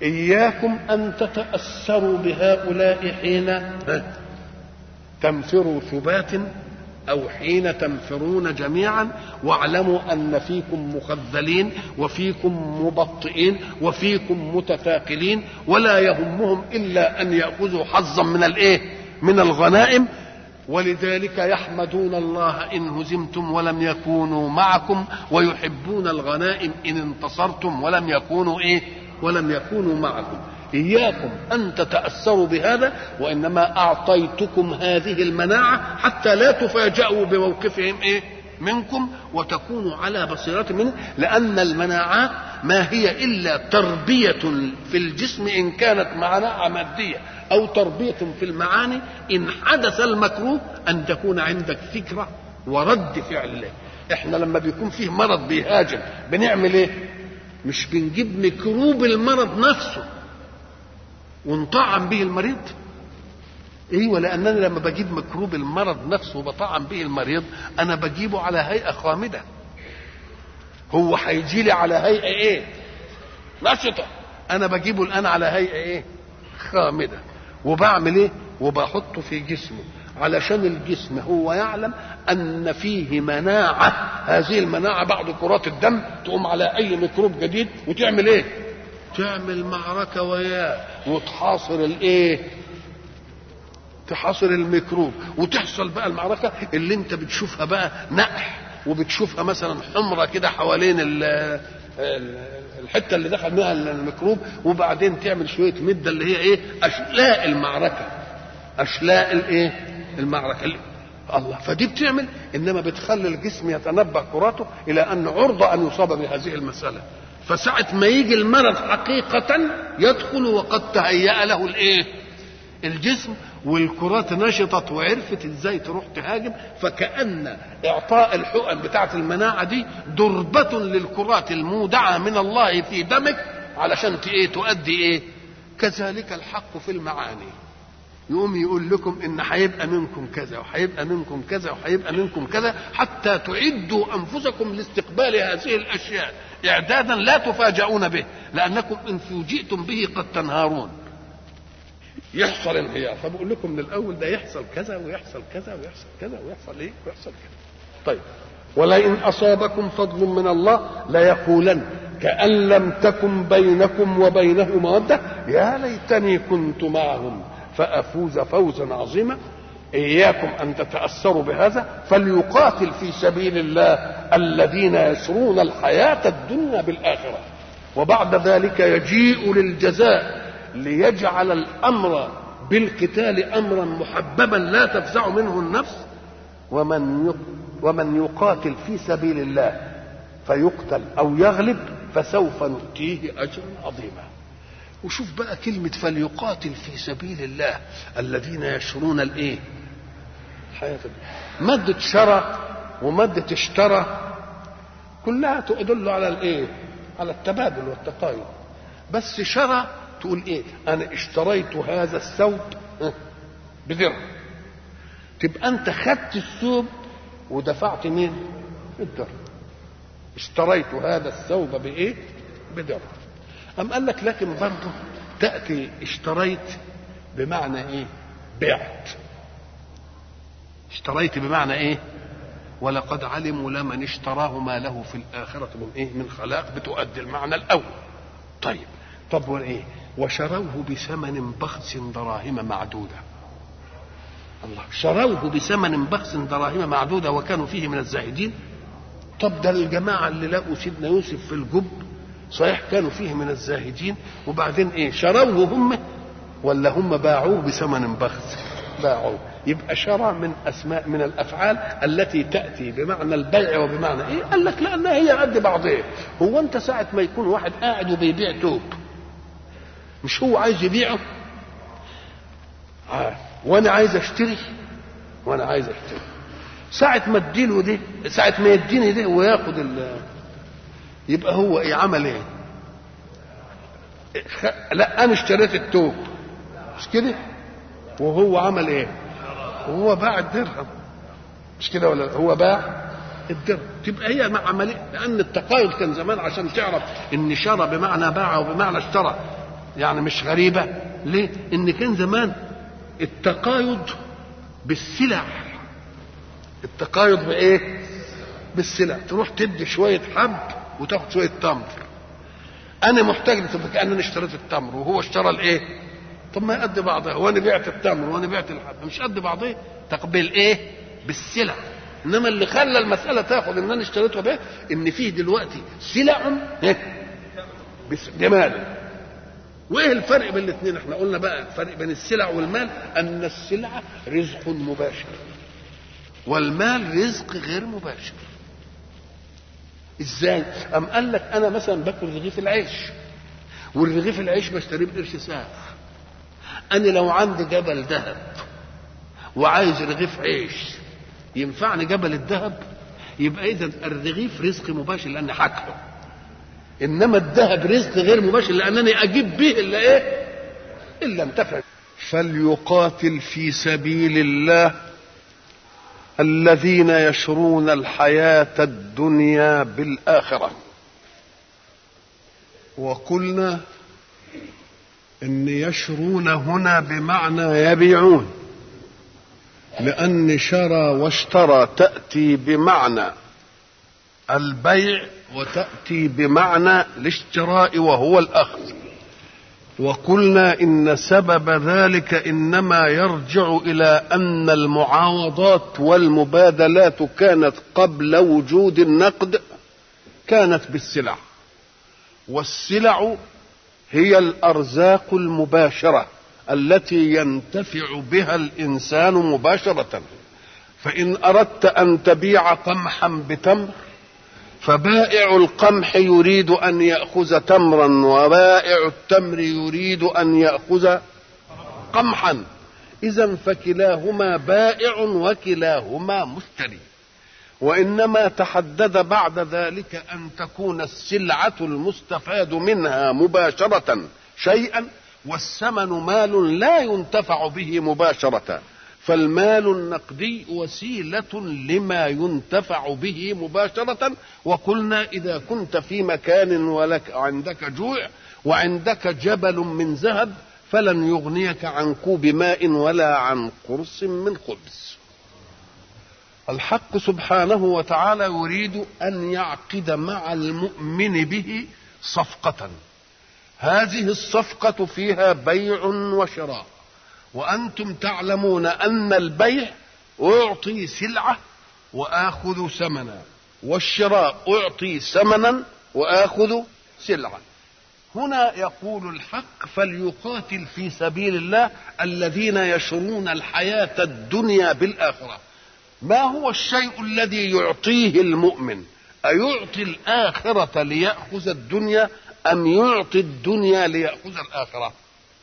إياكم أن تتأثروا بهؤلاء حين تنفروا ثبات أو حين تنفرون جميعا واعلموا أن فيكم مخذلين وفيكم مبطئين وفيكم متثاقلين ولا يهمهم إلا أن يأخذوا حظا من الإيه؟ من الغنائم ولذلك يحمدون الله إن هزمتم ولم يكونوا معكم ويحبون الغنائم إن انتصرتم ولم يكونوا إيه؟ ولم يكونوا معكم إياكم أن تتأثروا بهذا وإنما أعطيتكم هذه المناعة حتى لا تفاجأوا بموقفهم إيه منكم وتكونوا على بصيرة منه لأن المناعات ما هي إلا تربية في الجسم إن كانت مناعة مادية أو تربية في المعاني إن حدث المكروه أن تكون عندك فكرة ورد فعل له احنا لما بيكون فيه مرض بيهاجم بنعمل ايه مش بنجيب ميكروب المرض نفسه ونطعم به المريض ايوه لانني لما بجيب ميكروب المرض نفسه وبطعم به المريض انا بجيبه على هيئه خامده هو هيجي لي على هيئه ايه نشطه انا بجيبه الان على هيئه ايه خامده وبعمل ايه وبحطه في جسمه علشان الجسم هو يعلم ان فيه مناعه هذه المناعه بعد كرات الدم تقوم على اي ميكروب جديد وتعمل ايه تعمل معركه وياه وتحاصر الايه تحاصر الميكروب وتحصل بقى المعركه اللي انت بتشوفها بقى نقح وبتشوفها مثلا حمرة كده حوالين ال الحته اللي دخل منها الميكروب وبعدين تعمل شويه مده اللي هي ايه اشلاء المعركه اشلاء الايه المعركه الله فدي بتعمل انما بتخلي الجسم يتنبه كراته الى ان عرضه ان يصاب بهذه المساله فساعة ما يجي المرض حقيقة يدخل وقد تهيأ له الايه؟ الجسم والكرات نشطت وعرفت ازاي تروح تهاجم فكأن اعطاء الحقن بتاعة المناعة دي ضربة للكرات المودعة من الله في دمك علشان ايه تؤدي ايه؟ كذلك الحق في المعاني يقوم يقول لكم ان هيبقى منكم كذا وهيبقى منكم كذا وهيبقى منكم كذا حتى تعدوا انفسكم لاستقبال هذه الاشياء اعدادا لا تفاجؤون به لانكم ان فوجئتم به قد تنهارون يحصل انهيار فبقول لكم من الاول ده يحصل كذا ويحصل كذا ويحصل كذا ويحصل ايه ويحصل كذا طيب ولئن اصابكم فضل من الله ليقولن كأن لم تكن بينكم وبينه مودة يا ليتني كنت معهم فأفوز فوزا عظيما إياكم أن تتأثروا بهذا فليقاتل في سبيل الله الذين يشرون الحياة الدنيا بالآخرة وبعد ذلك يجيء للجزاء ليجعل الأمر بالقتال أمرا محببا لا تفزع منه النفس ومن ومن يقاتل في سبيل الله فيقتل أو يغلب فسوف نؤتيه أجرا عظيما وشوف بقى كلمة فليقاتل في سبيل الله الذين يشرون الايه؟ الحياة مادة شرى ومادة اشترى كلها تدل على الايه؟ على التبادل والتقايض بس شرى تقول ايه؟ انا اشتريت هذا الثوب بدرهم تبقى انت خدت الثوب ودفعت مين؟ الدرهم اشتريت هذا الثوب بايه؟ بدرهم أم قال لك لكن برضه تأتي اشتريت بمعنى إيه؟ بعت اشتريت بمعنى إيه؟ ولقد علموا لمن اشتراه ما له في الآخرة من إيه؟ من خلاق بتؤدي المعنى الأول. طيب طب وإيه؟ وشروه بثمن بخس دراهم معدودة. الله شروه بثمن بخس دراهم معدودة وكانوا فيه من الزاهدين. طب ده الجماعة اللي لقوا سيدنا يوسف في الجب صحيح كانوا فيه من الزاهدين وبعدين ايه شروه هم ولا هم باعوه بثمن بخس باعوه يبقى شرى من اسماء من الافعال التي تاتي بمعنى البيع وبمعنى ايه قال لك لانها هي قد بعضها هو انت ساعه ما يكون واحد قاعد وبيبيع توب مش هو عايز يبيعه آه. وانا عايز اشتري وانا عايز اشتري ساعة ما اديله دي ساعة ما يديني دي وياخد ال يبقى هو ايه عمل ايه لا انا اشتريت التوب مش كده وهو عمل ايه هو باع الدرهم مش كده ولا هو باع الدرهم تبقى هي مع عمليه لان التقايض كان زمان عشان تعرف ان شرى بمعنى باع وبمعنى اشترى يعني مش غريبة ليه ان كان زمان التقايض بالسلع التقايض بايه بالسلع تروح تدي شوية حب وتاخد شوية تمر انا محتاج لتبقى انا اشتريت التمر وهو اشترى الايه طب ما يقد بعضها وانا بعت التمر وانا بعت الحب مش قد بعضها تقبل ايه بالسلع انما اللي خلى المساله تاخد ان انا اشتريتها به ان فيه دلوقتي سلع بمال وايه الفرق بين الاثنين احنا قلنا بقى الفرق بين السلع والمال ان السلعه رزق مباشر والمال رزق غير مباشر ازاي ام قال لك انا مثلا باكل رغيف العيش والرغيف العيش بشتريه بقرش ساعه انا لو عندي جبل ذهب وعايز رغيف عيش ينفعني جبل الذهب يبقى اذا الرغيف رزق مباشر لاني حاكله انما الذهب رزق غير مباشر لانني اجيب به الا ايه الا انتفع فليقاتل في سبيل الله الذين يشرون الحياه الدنيا بالاخره وقلنا ان يشرون هنا بمعنى يبيعون لان شرى واشترى تاتي بمعنى البيع وتاتي بمعنى الاشتراء وهو الاخذ وقلنا ان سبب ذلك انما يرجع الى ان المعاوضات والمبادلات كانت قبل وجود النقد كانت بالسلع والسلع هي الارزاق المباشره التي ينتفع بها الانسان مباشره فان اردت ان تبيع قمحا بتمر فبائع القمح يريد ان ياخذ تمرا وبائع التمر يريد ان ياخذ قمحا اذا فكلاهما بائع وكلاهما مشتري وانما تحدد بعد ذلك ان تكون السلعه المستفاد منها مباشره شيئا والثمن مال لا ينتفع به مباشره فالمال النقدي وسيله لما ينتفع به مباشره وقلنا اذا كنت في مكان ولك عندك جوع وعندك جبل من ذهب فلن يغنيك عن كوب ماء ولا عن قرص من خبز الحق سبحانه وتعالى يريد ان يعقد مع المؤمن به صفقه هذه الصفقه فيها بيع وشراء وانتم تعلمون ان البيع اعطي سلعه واخذ ثمنا والشراء اعطي ثمنا واخذ سلعه هنا يقول الحق فليقاتل في سبيل الله الذين يشرون الحياه الدنيا بالاخره ما هو الشيء الذي يعطيه المؤمن أيعطي الآخرة ليأخذ الدنيا أم يعطي الدنيا ليأخذ الآخرة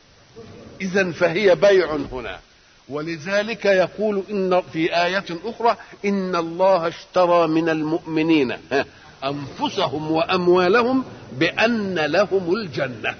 إذا فهي بيع هنا ولذلك يقول إن في آية أخرى إن الله اشترى من المؤمنين أنفسهم وأموالهم بأن لهم الجنة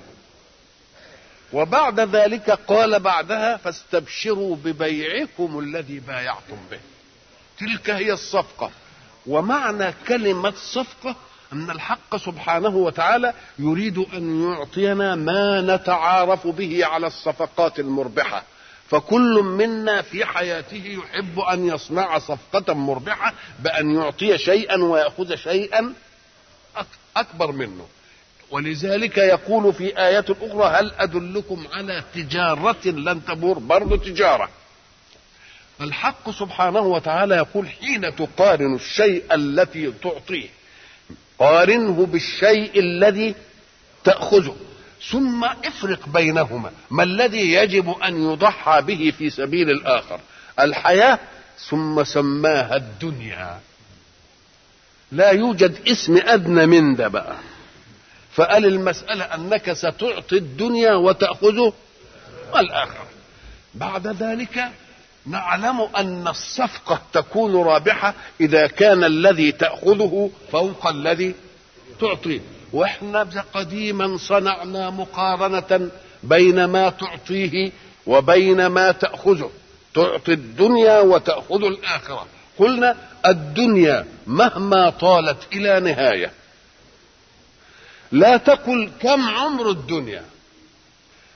وبعد ذلك قال بعدها فاستبشروا ببيعكم الذي بايعتم به تلك هي الصفقة ومعنى كلمة صفقة أن الحق سبحانه وتعالى يريد أن يعطينا ما نتعارف به على الصفقات المربحة فكل منا في حياته يحب أن يصنع صفقة مربحة بأن يعطي شيئا ويأخذ شيئا أكبر منه ولذلك يقول في آية أخرى هل أدلكم على تجارة لن تبور برضو تجارة الحق سبحانه وتعالى يقول حين تقارن الشيء التي تعطيه قارنه بالشيء الذي تأخذه ثم افرق بينهما ما الذي يجب أن يضحى به في سبيل الآخر الحياة ثم سماها الدنيا لا يوجد اسم أدنى من ده بقى فقال المسألة أنك ستعطي الدنيا وتأخذ الآخرة بعد ذلك نعلم أن الصفقة تكون رابحة إذا كان الذي تأخذه فوق الذي تعطيه واحنا قديما صنعنا مقارنة بين ما تعطيه وبين ما تأخذه تعطي الدنيا وتأخذ الآخرة قلنا الدنيا مهما طالت إلى نهاية لا تقل كم عمر الدنيا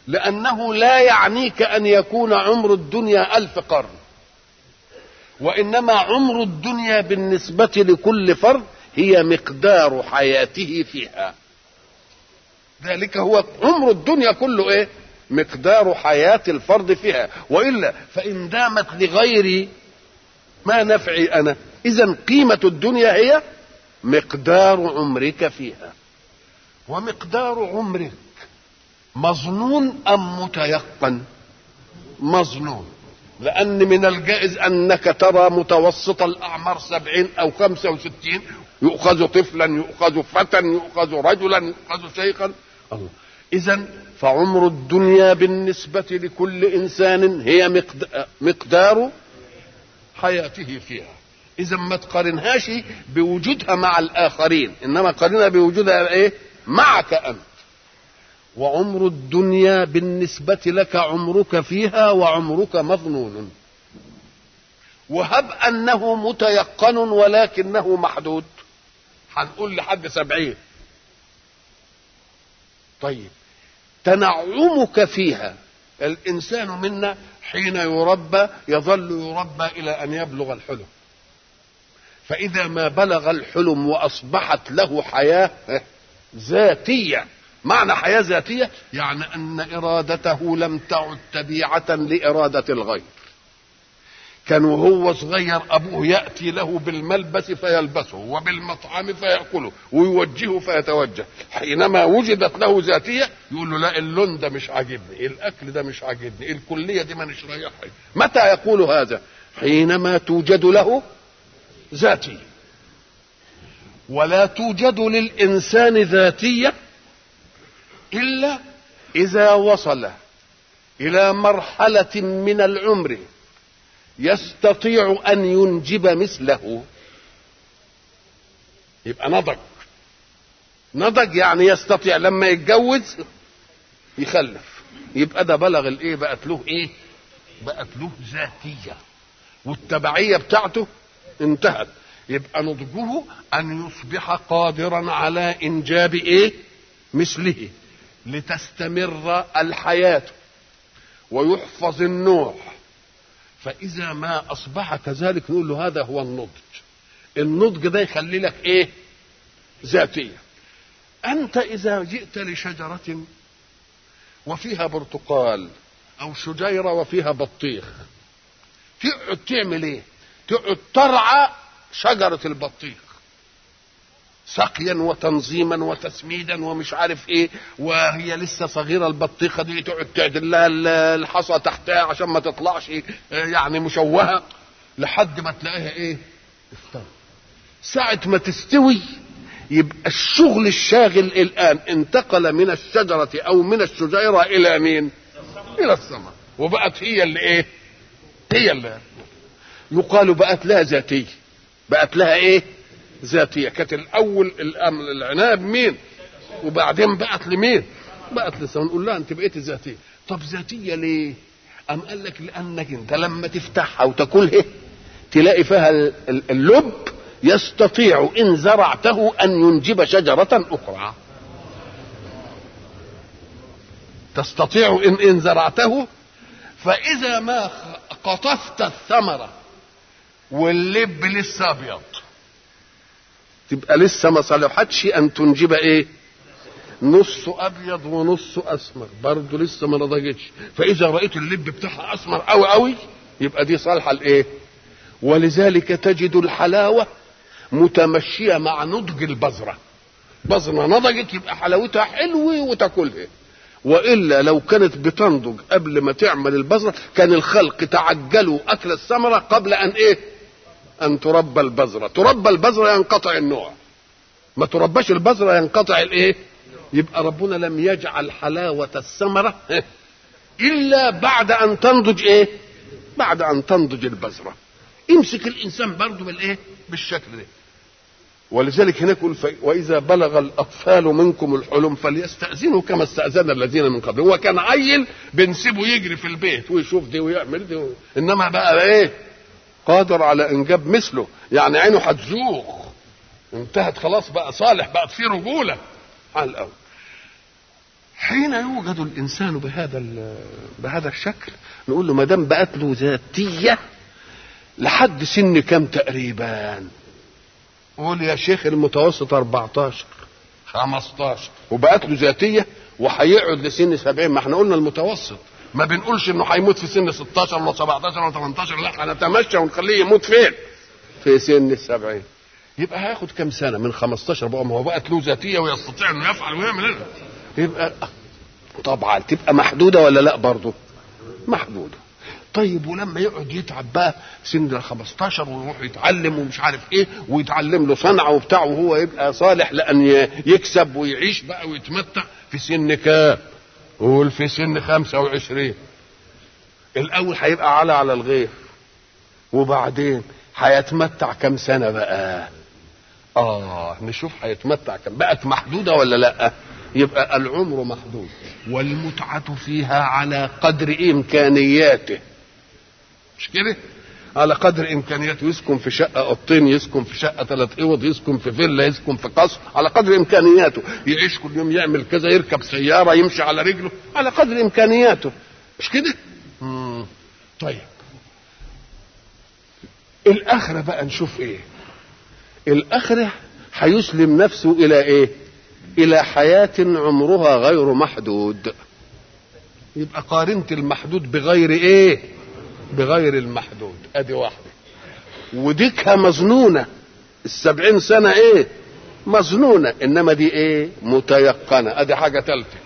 لأنه لا يعنيك أن يكون عمر الدنيا ألف قرن وإنما عمر الدنيا بالنسبة لكل فرد هي مقدار حياته فيها ذلك هو عمر الدنيا كله ايه مقدار حياة الفرد فيها وإلا فإن دامت لغيري ما نفعي أنا إذا قيمة الدنيا هي مقدار عمرك فيها ومقدار عمرك مظنون أم متيقن مظنون لأن من الجائز أنك ترى متوسط الأعمار سبعين أو خمسة وستين يؤخذ طفلا يؤخذ فتى يؤخذ رجلا يؤخذ شيخا الله إذا فعمر الدنيا بالنسبة لكل إنسان هي مقدار حياته فيها إذا ما تقارنهاش بوجودها مع الآخرين إنما قارنها بوجودها إيه؟ معك أنت وعمر الدنيا بالنسبة لك عمرك فيها وعمرك مظنون وهب أنه متيقن ولكنه محدود هنقول لحد سبعين طيب تنعمك فيها الإنسان منا حين يربى يظل يربى إلى أن يبلغ الحلم فإذا ما بلغ الحلم وأصبحت له حياة ذاتية معنى حياة ذاتية يعني أن إرادته لم تعد تبيعة لإرادة الغير كان وهو صغير أبوه يأتي له بالملبس فيلبسه وبالمطعم فيأكله ويوجهه فيتوجه حينما وجدت له ذاتية يقول له لا اللون ده مش عاجبني الأكل ده مش عاجبني الكلية دي مانيش رايحها متى يقول هذا حينما توجد له ذاتية ولا توجد للإنسان ذاتية إلا إذا وصل إلى مرحلة من العمر يستطيع أن ينجب مثله يبقى نضج نضج يعني يستطيع لما يتجوز يخلف يبقى ده بلغ الايه بقت له ايه بقت له ذاتيه والتبعيه بتاعته انتهت يبقى نضجه ان يصبح قادرا على انجاب ايه مثله لتستمر الحياه ويحفظ النوع فاذا ما اصبح كذلك نقول له هذا هو النضج النضج ده يخلي لك ايه ذاتيه انت اذا جئت لشجره وفيها برتقال او شجيره وفيها بطيخ تقعد تعمل ايه تقعد ترعى شجره البطيخ سقيا وتنظيما وتسميدا ومش عارف ايه وهي لسه صغيره البطيخه دي تقعد تعدل لها الحصى تحتها عشان ما تطلعش يعني مشوهه لحد ما تلاقيها ايه استوى ساعة ما تستوي يبقى الشغل الشاغل الآن انتقل من الشجرة أو من الشجيرة إلى مين؟ إلى السماء وبقت هي اللي إيه؟ هي اللي يقال بقت لها ذاتية بقت لها إيه؟ ذاتية كانت الأول العناب مين؟ وبعدين بقت لمين؟ بقت للسماء نقول لها أنت بقيت ذاتية طب ذاتية ليه؟ أم قال لك لأنك أنت لما تفتحها وتاكلها تلاقي فيها اللب يستطيع إن زرعته أن ينجب شجرة أخرى تستطيع إن إن زرعته فإذا ما قطفت الثمرة واللب لسه أبيض تبقى لسه ما صلحتش أن تنجب إيه؟ نص أبيض ونص أسمر برضه لسه ما نضجتش فإذا رأيت اللب بتاعها أسمر أوي أوي يبقى دي صالحة لإيه؟ ولذلك تجد الحلاوة متمشية مع نضج البذرة بذرة نضجت يبقى حلاوتها حلوة وتاكلها وإلا لو كانت بتنضج قبل ما تعمل البذرة كان الخلق تعجلوا أكل الثمرة قبل أن إيه أن تربى البذرة تربى البذرة ينقطع النوع ما ترباش البذرة ينقطع الإيه يبقى ربنا لم يجعل حلاوة الثمرة إلا بعد أن تنضج إيه بعد أن تنضج البذرة امسك الانسان برضه بالايه بالشكل ده ولذلك هناك يقول واذا بلغ الاطفال منكم الحلم فليستاذنوا كما استاذن الذين من قبل هو كان عيل بنسيبه يجري في البيت ويشوف دي ويعمل دي انما بقى ايه قادر على انجاب مثله يعني عينه هتزوغ انتهت خلاص بقى صالح بقت فيه رجوله على الاول حين يوجد الانسان بهذا ال- بهذا الشكل نقول له ما دام بقت له ذاتيه لحد سن كم تقريبا قول يا شيخ المتوسط 14 15 وبقت له ذاتيه وهيقعد لسن 70 ما احنا قلنا المتوسط ما بنقولش انه هيموت في سن 16 ولا 17 ولا 18 لا هنتمشى ونخليه يموت فين؟ في سن السبعين يبقى هياخد كم سنه من 15 بقى ما هو بقت له ذاتيه ويستطيع انه يفعل ويعمل إيه؟ يبقى طبعا تبقى محدوده ولا لا برضه؟ محدوده طيب ولما يقعد يتعب بقى سن ال 15 ويروح يتعلم ومش عارف ايه ويتعلم له صنعه وبتاع وهو يبقى صالح لان ي- يكسب ويعيش بقى ويتمتع في سن كام؟ قول في سن 25 الاول هيبقى على على الغير وبعدين هيتمتع كم سنه بقى؟ اه نشوف هيتمتع كم بقت محدوده ولا لا؟ يبقى العمر محدود والمتعة فيها على قدر إمكانياته مش كده؟ على قدر إمكانياته يسكن في شقة أوضتين يسكن في شقة ثلاث أوض يسكن في فيلا يسكن في قصر على قدر إمكانياته يعيش كل يوم يعمل كذا يركب سيارة يمشي على رجله على قدر إمكانياته مش كده؟ مم. طيب الآخرة بقى نشوف إيه؟ الآخرة هيسلم نفسه إلى إيه؟ إلى حياة عمرها غير محدود يبقى قارنت المحدود بغير إيه؟ بغير المحدود أدي واحدة وديكها مظنونة السبعين سنة إيه؟ مظنونة إنما دي إيه؟ متيقنة أدي حاجة ثالثة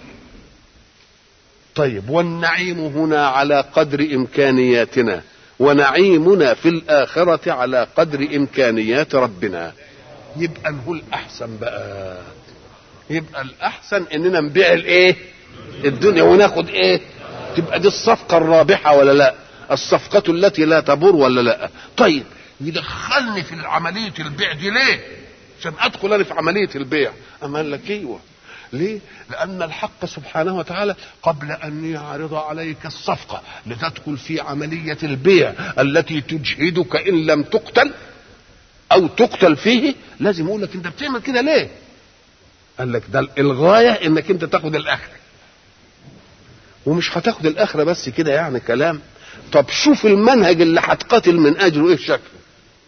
طيب والنعيم هنا على قدر إمكانياتنا ونعيمنا في الآخرة على قدر إمكانيات ربنا يبقى نقول أحسن بقى يبقى الأحسن إننا نبيع الإيه الدنيا وناخد إيه تبقى دي الصفقة الرابحة ولا لا الصفقة التي لا تبور ولا لا طيب يدخلني في عملية البيع دي ليه عشان أدخل أنا في عملية البيع أما قال لك أيوه ليه؟ لأن الحق سبحانه وتعالى قبل أن يعرض عليك الصفقة لتدخل في عملية البيع التي تجهدك إن لم تقتل أو تقتل فيه لازم يقول لك أنت بتعمل كده ليه؟ قال لك ده الغاية إنك أنت تاخد الآخرة ومش هتاخد الآخرة بس كده يعني كلام طب شوف المنهج اللي هتقاتل من أجله إيه شكله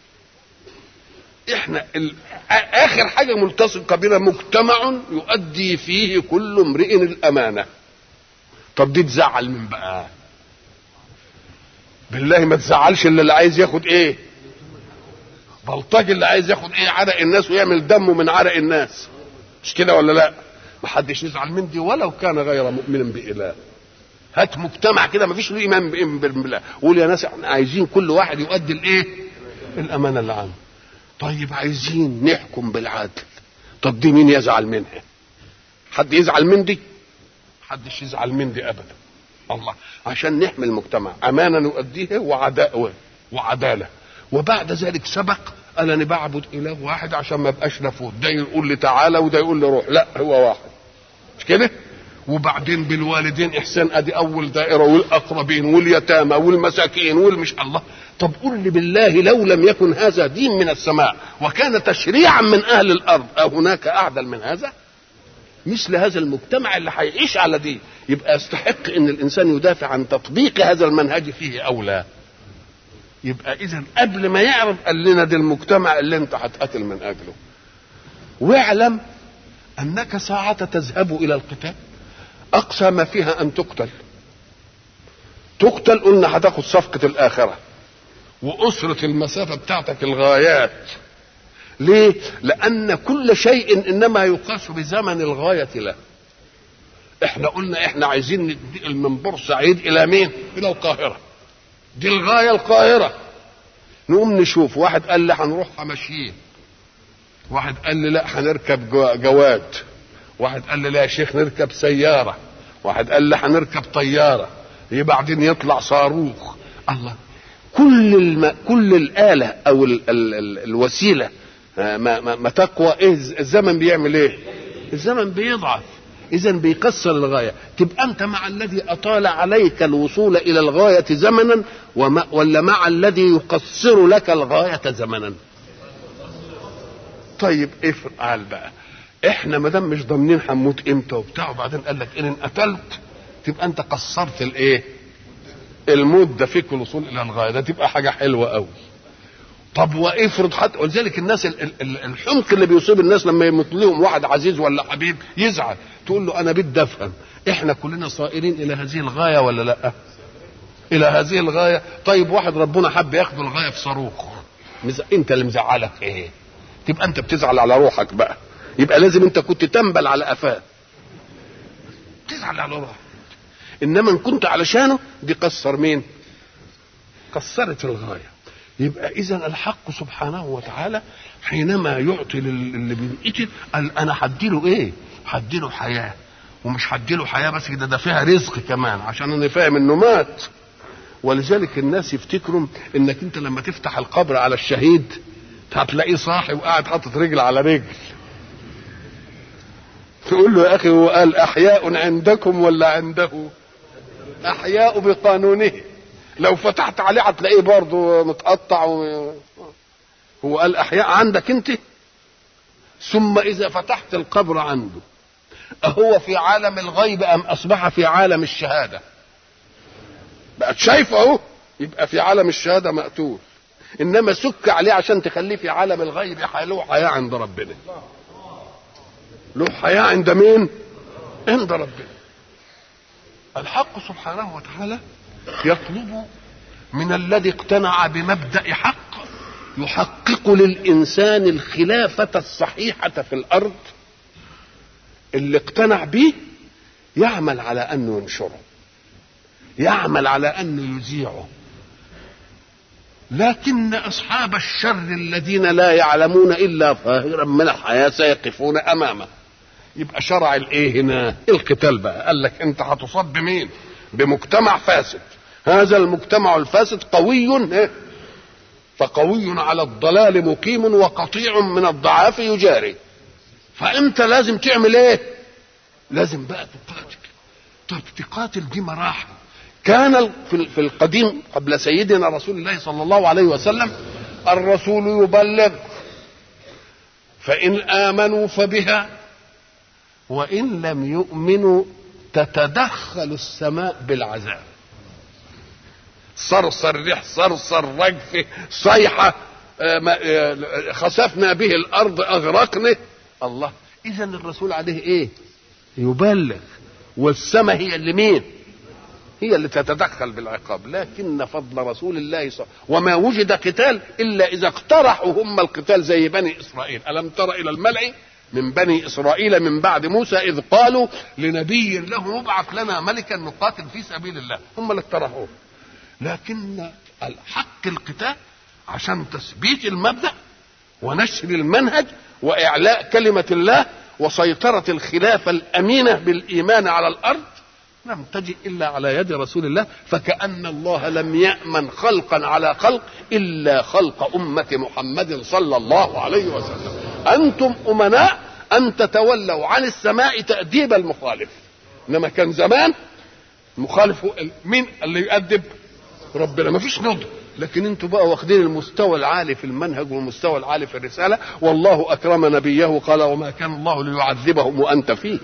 احنا ال... اخر حاجه ملتصقه بنا مجتمع يؤدي فيه كل امرئ الامانه طب دي تزعل من بقى بالله ما تزعلش الا اللي عايز ياخد ايه بلطجي اللي عايز ياخد ايه عرق الناس ويعمل دمه من عرق الناس مش كده ولا لا ما حدش يزعل من دي ولو كان غير مؤمن باله هات مجتمع كده ما فيش له ايمان بالله قول يا ناس احنا عايزين كل واحد يؤدي الايه الامانه اللي عنده طيب عايزين نحكم بالعدل طب دي مين يزعل منها حد يزعل من دي حدش يزعل من دي ابدا الله عشان نحمي المجتمع امانه نؤديها وعداء وعداله وبعد ذلك سبق قال انا بعبد اله واحد عشان ما ابقاش نفوت ده يقول لي تعالى وده يقول لي روح لا هو واحد مش كده وبعدين بالوالدين احسان ادي اول دائره والاقربين واليتامى والمساكين والمش الله طب قل لي بالله لو لم يكن هذا دين من السماء وكان تشريعا من اهل الارض أهناك اعدل من هذا مثل هذا المجتمع اللي هيعيش على دي يبقى يستحق ان الانسان يدافع عن تطبيق هذا المنهج فيه او لا يبقى اذا قبل ما يعرف قال لنا ده المجتمع اللي انت هتقاتل من اجله واعلم انك ساعة تذهب الى القتال اقصى ما فيها ان تقتل تقتل قلنا هتاخد صفقة الاخرة واسرة المسافة بتاعتك الغايات ليه لان كل شيء انما يقاس بزمن الغاية له احنا قلنا احنا عايزين ننتقل من بورسعيد الى مين الى القاهرة دي الغاية القاهرة نقوم نشوف واحد قال لي هنروح ماشيين واحد قال لي لا هنركب جواد واحد قال لي لا يا شيخ نركب سيارة واحد قال لي هنركب طيارة هي بعدين يطلع صاروخ الله كل الم... كل الآلة أو ال... ال... ال... الوسيلة ما, ما, ما تقوى إيه الزمن بيعمل إيه الزمن بيضعف إذا بيكسر الغاية تبقى أنت مع الذي أطال عليك الوصول إلى الغاية زمنا وما... ولا مع الذي يقصر لك الغاية زمنا طيب افعل بقى احنا ما دام مش ضامنين هنموت امتى وبتاع وبعدين قال لك ان قتلت تبقى انت قصرت الايه الموت ده فيك الوصول الى الغايه ده تبقى حاجه حلوه قوي طب وافرض حتى ولذلك الناس الحمق اللي بيصيب الناس لما يموت لهم واحد عزيز ولا حبيب يزعل تقول له انا بدي افهم احنا كلنا صائرين الى هذه الغايه ولا لا الى هذه الغايه طيب واحد ربنا حب ياخذ الغايه في صاروخ انت اللي مزعلك ايه تبقى انت بتزعل على روحك بقى يبقى لازم انت كنت تنبل على قفاه تزعل على روحك انما ان كنت علشانه دي قصر مين قصرت الغايه يبقى اذا الحق سبحانه وتعالى حينما يعطي للي بينقتل قال انا هديله ايه هديله حياه ومش هديله حياه بس كده ده فيها رزق كمان عشان انا فاهم انه مات ولذلك الناس يفتكروا انك انت لما تفتح القبر على الشهيد هتلاقيه صاحي وقاعد حاطط رجل على رجل تقول له يا اخي هو قال احياء عندكم ولا عنده احياء بقانونه لو فتحت عليه هتلاقيه برضه متقطع و... هو قال احياء عندك انت ثم اذا فتحت القبر عنده اهو في عالم الغيب ام اصبح في عالم الشهاده بقت شايفه اهو يبقى في عالم الشهاده مقتول انما سك عليه عشان تخليه في عالم الغيب له حياه عند ربنا له حياه عند مين عند ربنا الحق سبحانه وتعالى يطلب من الذي اقتنع بمبدا حق يحقق للانسان الخلافه الصحيحه في الارض اللي اقتنع به يعمل على انه ينشره يعمل على انه يذيعه لكن اصحاب الشر الذين لا يعلمون الا ظاهرا من الحياه سيقفون امامه يبقى شرع الايه هنا القتال بقى قال لك انت هتصاب بمين بمجتمع فاسد هذا المجتمع الفاسد قوي فقوي على الضلال مقيم وقطيع من الضعاف يجاري فانت لازم تعمل ايه لازم بقى تقاتل طب تقاتل دي مراحل كان في القديم قبل سيدنا رسول الله صلى الله عليه وسلم الرسول يبلغ فإن آمنوا فبها وإن لم يؤمنوا تتدخل السماء بالعذاب صرصر ريح صرصر رجفة صيحة خسفنا به الأرض أغرقنا الله إذا الرسول عليه إيه يبلغ والسماء هي اللي مين هي اللي تتدخل بالعقاب لكن فضل رسول الله صلى وما وجد قتال الا اذا اقترحوا هم القتال زي بني اسرائيل الم تر الى الملأ من بني اسرائيل من بعد موسى اذ قالوا لنبي له ابعث لنا ملكا نقاتل في سبيل الله هم اللي اقترحوه لكن الحق القتال عشان تثبيت المبدا ونشر المنهج واعلاء كلمه الله وسيطره الخلافه الامينه بالايمان على الارض لم تجئ الا على يد رسول الله فكأن الله لم يأمن خلقا على خلق الا خلق امة محمد صلى الله عليه وسلم انتم امناء ان تتولوا عن السماء تأديب المخالف انما كان زمان مخالف مين اللي يؤدب ربنا ما فيش نضج لكن انتوا بقى واخدين المستوى العالي في المنهج والمستوى العالي في الرساله والله اكرم نبيه قال وما كان الله ليعذبهم وانت فيهم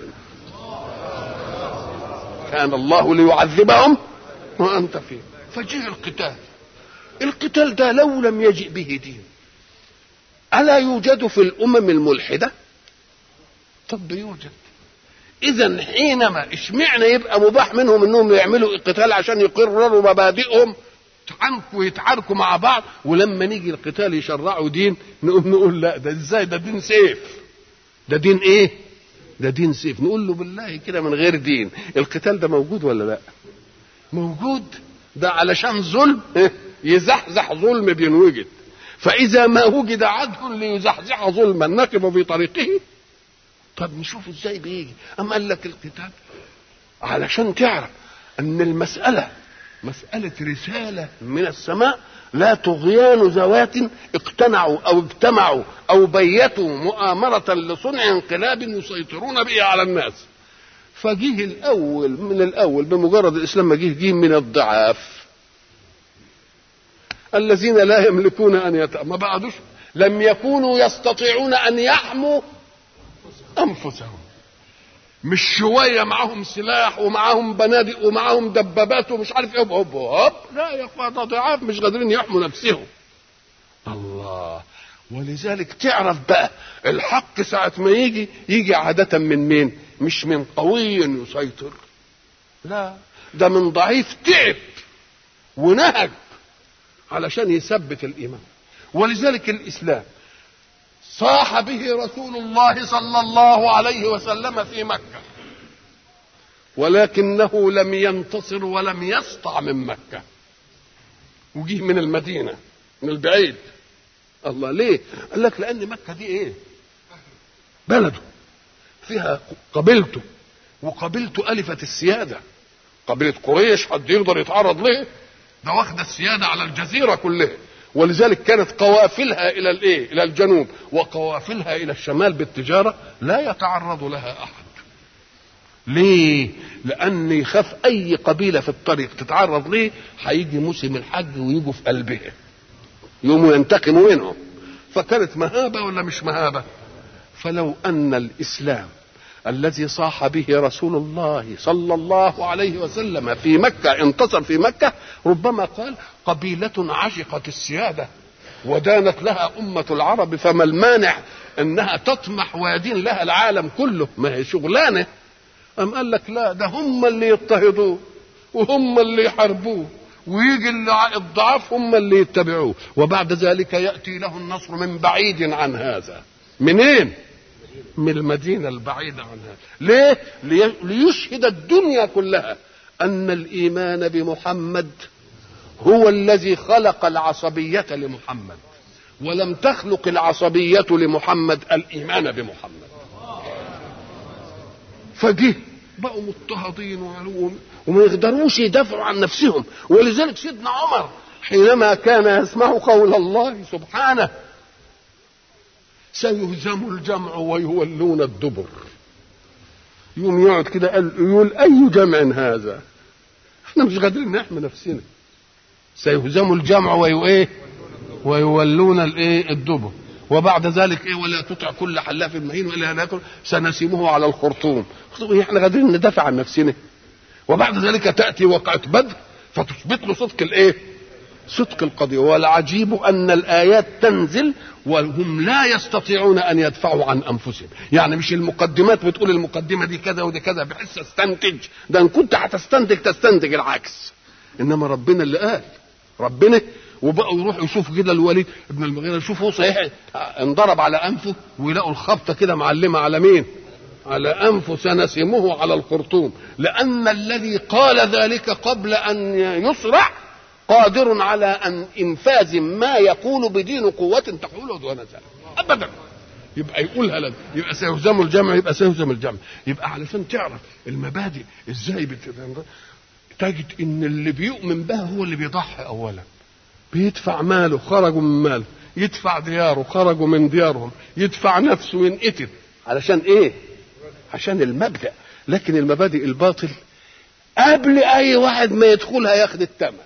كان الله ليعذبهم وانت فيه فجاء القتال القتال ده لو لم يجئ به دين الا يوجد في الامم الملحده طب يوجد اذا حينما اشمعنى يبقى مباح منهم انهم يعملوا قتال عشان يقرروا مبادئهم يتعنكوا ويتعاركوا مع بعض ولما نيجي القتال يشرعوا دين نقوم نقول لا ده ازاي ده دين سيف ده دين ايه ده دين سيف نقول له بالله كده من غير دين القتال ده موجود ولا لا موجود ده علشان ظلم يزحزح ظلم بينوجد فإذا ما وجد عدل ليزحزح ظلما نقف في طريقه طب نشوف ازاي بيجي أم قال لك القتال علشان تعرف أن المسألة مسألة رسالة من السماء لا طغيان ذوات اقتنعوا او اجتمعوا او بيتوا مؤامرة لصنع انقلاب يسيطرون به على الناس فجيه الاول من الاول بمجرد الاسلام ما جه جه من الضعاف الذين لا يملكون ان يت... ما بعدوش لم يكونوا يستطيعون ان يحموا انفسهم مش شويه معاهم سلاح ومعاهم بنادق ومعاهم دبابات ومش عارف ايه هوب هوب لا يا اخوان ده ضعاف مش قادرين يحموا نفسهم الله ولذلك تعرف بقى الحق ساعة ما يجي يجي عادة من مين؟ مش من قوي يسيطر لا ده من ضعيف تعب ونهج علشان يثبت الإيمان ولذلك الإسلام صاح به رسول الله صلى الله عليه وسلم في مكة ولكنه لم ينتصر ولم يسطع من مكة وجيه من المدينة من البعيد الله ليه قال لك لأن مكة دي ايه بلده فيها قبيلته وقبيلته ألفت السيادة قبيلة قريش حد يقدر يتعرض ليه ده واخدة السيادة على الجزيرة كلها ولذلك كانت قوافلها الى الايه الى الجنوب وقوافلها الى الشمال بالتجاره لا يتعرض لها احد ليه لان يخاف اي قبيله في الطريق تتعرض ليه هيجي موسم الحج ويجوا في قلبها يقوموا ينتقموا منهم فكانت مهابه ولا مش مهابه فلو ان الاسلام الذي صاح به رسول الله صلى الله عليه وسلم في مكة انتصر في مكة ربما قال قبيلة عشقت السيادة ودانت لها أمة العرب فما المانع أنها تطمح ويدين لها العالم كله ما هي شغلانة أم قال لك لا ده هم اللي يضطهدوه وهم اللي يحاربوه ويجي الضعاف هم اللي يتبعوه وبعد ذلك يأتي له النصر من بعيد عن هذا منين؟ من المدينة البعيدة عنها ليه ليشهد الدنيا كلها أن الإيمان بمحمد هو الذي خلق العصبية لمحمد ولم تخلق العصبية لمحمد الإيمان بمحمد فجه بقوا مضطهدين وعلوم وما يقدروش يدافعوا عن نفسهم ولذلك سيدنا عمر حينما كان يسمع قول الله سبحانه سيهزم الجمع ويولون الدبر يوم يقعد كده يقول اي جمع هذا احنا مش قادرين نحمي نفسنا سيهزم الجمع وايه ويولون الايه الدبر وبعد ذلك ايه ولا تطع كل حلاف مهين ولا ناكل سنسمه على الخرطوم احنا قادرين ندافع عن نفسنا وبعد ذلك تاتي وقعه بدر فتثبت له صدق الايه صدق القضية والعجيب أن الآيات تنزل وهم لا يستطيعون أن يدفعوا عن أنفسهم يعني مش المقدمات بتقول المقدمة دي كذا ودي كذا بحس استنتج ده إن كنت هتستنتج تستنتج العكس إنما ربنا اللي قال ربنا وبقوا يروحوا يشوفوا كده الوليد ابن المغيرة يشوفوا صحيح انضرب على أنفه ويلاقوا الخبطة كده معلمة على مين؟ على أنفه سنسمه على الخرطوم لأن الذي قال ذلك قبل أن يصرع قادر على ان انفاذ ما يقول بدين قوه تحول دون ذلك ابدا يبقى يقولها لنا يبقى سيهزم الجمع يبقى سيهزم الجمع يبقى علشان تعرف المبادئ ازاي بت... تجد ان اللي بيؤمن بها هو اللي بيضحي اولا بيدفع ماله خرجوا من ماله يدفع دياره خرجوا من ديارهم يدفع نفسه ينقتل علشان ايه عشان المبدا لكن المبادئ الباطل قبل اي واحد ما يدخلها ياخد الثمن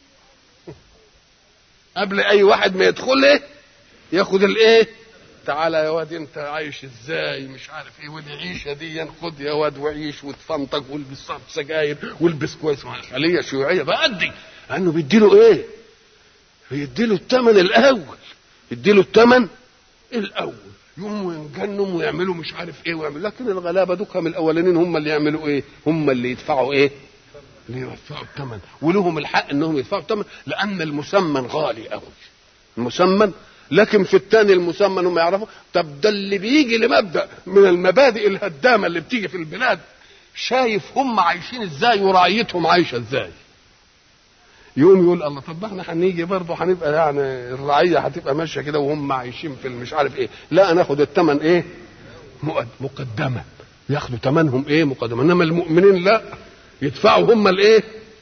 قبل اي واحد ما يدخل ايه ياخد الايه تعالى يا واد انت عايش ازاي مش عارف ايه والعيشه دي خد يا واد وعيش وتفنطق والبس صعب سجاير والبس كويس مع خليه شيوعيه بأدي انه بيديله ايه بيديله الثمن الاول يديله الثمن الاول يقوموا ينجنوا ويعملوا مش عارف ايه ويعملوا لكن الغلابه دوكهم الاولانيين هم اللي يعملوا ايه هم اللي يدفعوا ايه ليدفعوا الثمن ولهم الحق انهم يدفعوا الثمن لان المسمن غالي قوي المسمن لكن في الثاني المسمن هم يعرفوا طب ده اللي بيجي لمبدا من المبادئ الهدامه اللي بتيجي في البلاد شايف هم عايشين ازاي ورعيتهم عايشه ازاي يقوم يقول الله طب احنا هنيجي برضه هنبقى يعني الرعيه هتبقى ماشيه كده وهم عايشين في مش عارف ايه لا ناخد الثمن ايه مقدمه ياخدوا ثمنهم ايه مقدمه انما المؤمنين لا يدفعوا هم الايه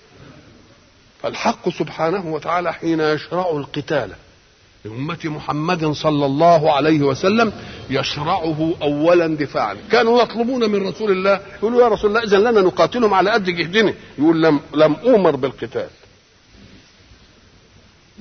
فالحق سبحانه وتعالى حين يشرع القتال لأمة محمد صلى الله عليه وسلم يشرعه أولا دفاعا كانوا يطلبون من رسول الله يقولوا يا رسول الله إذا لنا نقاتلهم على قد جهدنا يقول لم, لم أمر بالقتال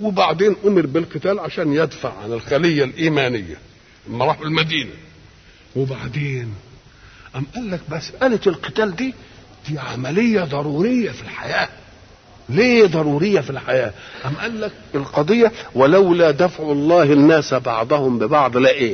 وبعدين أمر بالقتال عشان يدفع عن الخلية الإيمانية لما راحوا المدينة وبعدين أم قال لك مسألة القتال دي دي عملية ضرورية في الحياة ليه ضرورية في الحياة أم قال لك القضية ولولا دفع الله الناس بعضهم ببعض لا إيه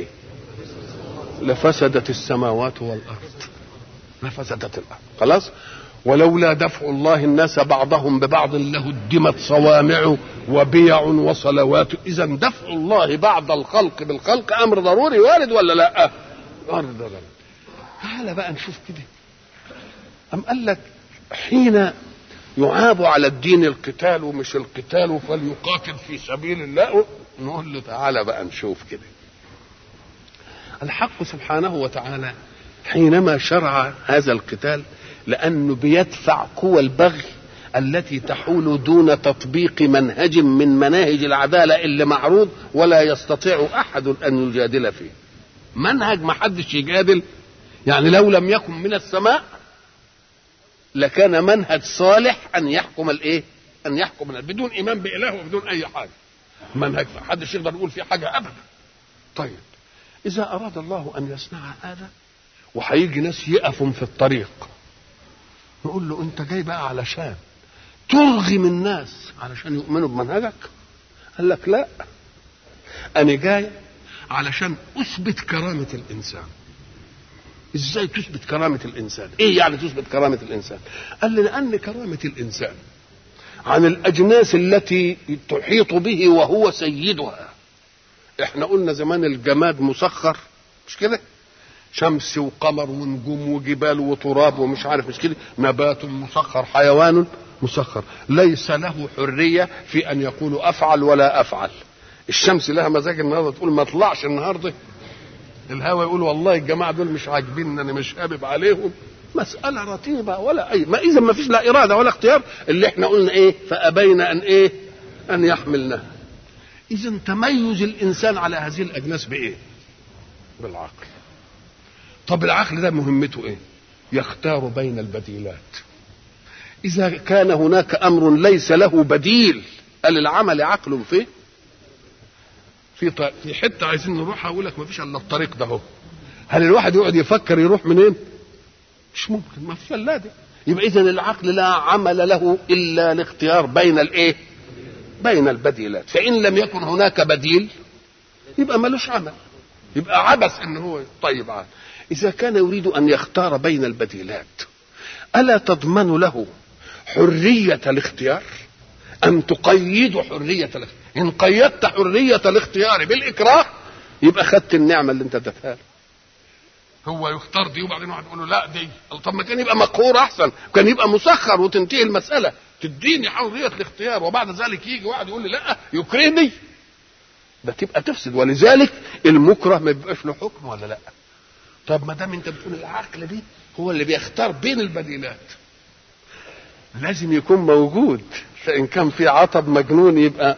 لفسدت السماوات والأرض لفسدت الأرض خلاص ولولا دفع الله الناس بعضهم ببعض لهدمت صوامع وبيع وصلوات اذا دفع الله بعض الخلق بالخلق امر ضروري وارد ولا لا وارد ولا لا تعال بقى نشوف كده أم قال لك حين يعاب على الدين القتال ومش القتال فليقاتل في سبيل الله نقول له تعالى بقى نشوف كده الحق سبحانه وتعالى حينما شرع هذا القتال لأنه بيدفع قوى البغي التي تحول دون تطبيق منهج من مناهج العدالة اللي معروض ولا يستطيع أحد أن يجادل فيه منهج ما حدش يجادل يعني لو لم يكن من السماء لكان منهج صالح أن يحكم الإيه أن يحكم بدون إيمان بإله وبدون أي حاجة منهج ما حدش يقدر يقول فيه حاجة أبدا طيب إذا أراد الله أن يصنع هذا وهيجي ناس يقفوا في الطريق نقول له انت جاي بقى علشان ترغم الناس علشان يؤمنوا بمنهجك قال لك لا انا جاي علشان اثبت كرامه الانسان ازاي تثبت كرامه الانسان ايه يعني تثبت كرامه الانسان قال لي لان كرامه الانسان عن الاجناس التي تحيط به وهو سيدها احنا قلنا زمان الجماد مسخر مش كده شمس وقمر ونجوم وجبال وتراب ومش عارف مش كده نبات مسخر حيوان مسخر ليس له حرية في أن يقول أفعل ولا أفعل الشمس لها مزاج النهارده تقول ما اطلعش النهارده الهوا يقول والله الجماعة دول مش عاجبين أنا مش هابب عليهم مسألة رتيبة ولا أي ما إذا ما فيش لا إرادة ولا اختيار اللي احنا قلنا إيه فأبين أن إيه أن يحملنها إذا تميز الإنسان على هذه الأجناس بإيه؟ بالعقل طب العقل ده مهمته ايه يختار بين البديلات اذا كان هناك امر ليس له بديل قال العمل عقل فيه في ط... في حته عايزين نروحها اقول لك ما فيش الا الطريق ده هو هل الواحد يقعد يفكر يروح منين مش ممكن ما فيش الا ده يبقى اذا العقل لا عمل له الا الاختيار بين الايه بين البديلات فان لم يكن هناك بديل يبقى ملوش عمل يبقى عبث ان هو طيب عاد إذا كان يريد أن يختار بين البديلات ألا تضمن له حرية الاختيار أم تقيد حرية الاختيار إن قيدت حرية الاختيار بالإكراه يبقى خدت النعمة اللي أنت اديتها له هو يختار دي وبعدين واحد يقول له لا دي طب ما كان يبقى مقهور احسن كان يبقى مسخر وتنتهي المساله تديني حريه الاختيار وبعد ذلك يجي واحد يقول لي لا يكرهني ده تبقى تفسد ولذلك المكره ما بيبقاش له حكم ولا لا طب ما دام انت بتقول العقل دي هو اللي بيختار بين البديلات لازم يكون موجود فان كان في عطب مجنون يبقى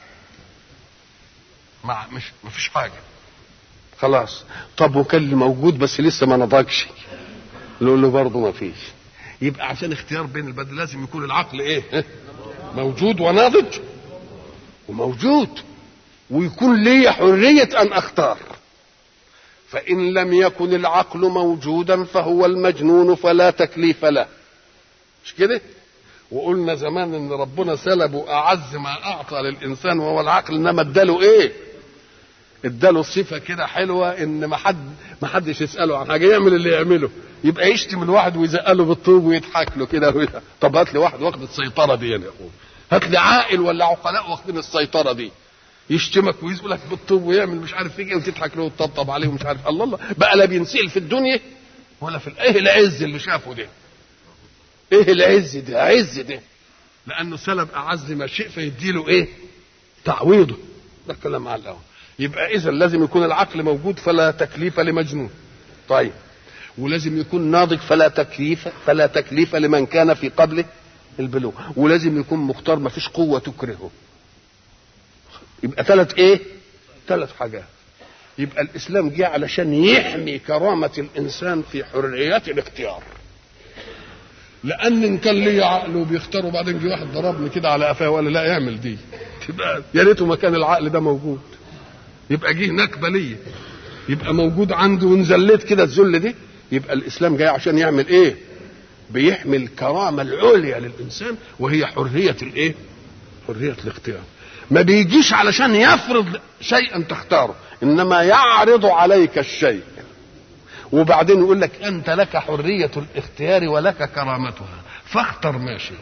مع مش مفيش حاجه خلاص طب وكان اللي موجود بس لسه ما نضجش نقول له برضه ما فيش يبقى عشان اختيار بين البدل لازم يكون العقل ايه موجود وناضج وموجود ويكون لي حرية أن أختار فإن لم يكن العقل موجودا فهو المجنون فلا تكليف له مش كده وقلنا زمان ان ربنا سلبه اعز ما اعطى للانسان وهو العقل انما اداله ايه اداله صفه كده حلوه ان ما حد ما حدش يساله عن حاجه يعمل اللي يعمله يبقى يشتم الواحد ويزقله بالطوب ويضحك له كده طب هات لي واحد واخد السيطره دي يا اخويا هات لي عاقل ولا عقلاء واخدين السيطره دي يشتمك ويزقلك بالطوب ويعمل مش عارف ايه وتضحك له وتطبطب عليه ومش عارف الله الله بقى لا بينسال في الدنيا ولا في ايه العز اللي شافه ده ايه العز ده عز ده لانه سلب اعز ما شيء فيديله ايه تعويضه ده كلام على الاول يبقى اذا لازم يكون العقل موجود فلا تكليف لمجنون طيب ولازم يكون ناضج فلا تكليف فلا تكليف لمن كان في قبله البلوغ ولازم يكون مختار ما فيش قوه تكرهه يبقى ثلاث ايه ثلاث حاجات يبقى الاسلام جه علشان يحمي كرامه الانسان في حريه الاختيار لان ان كان لي عقل وبيختار وبعدين جه واحد ضربني كده على قفاه ولا لا اعمل دي تبقى يا ريته ما كان العقل ده موجود يبقى جه نكبه ليا يبقى موجود عنده ونزلت كده الذل دي يبقى الاسلام جاي عشان يعمل ايه بيحمي الكرامه العليا للانسان وهي حريه الايه حريه الاختيار ما بيجيش علشان يفرض شيئا تختاره انما يعرض عليك الشيء وبعدين يقول لك انت لك حريه الاختيار ولك كرامتها فاختر ما شئت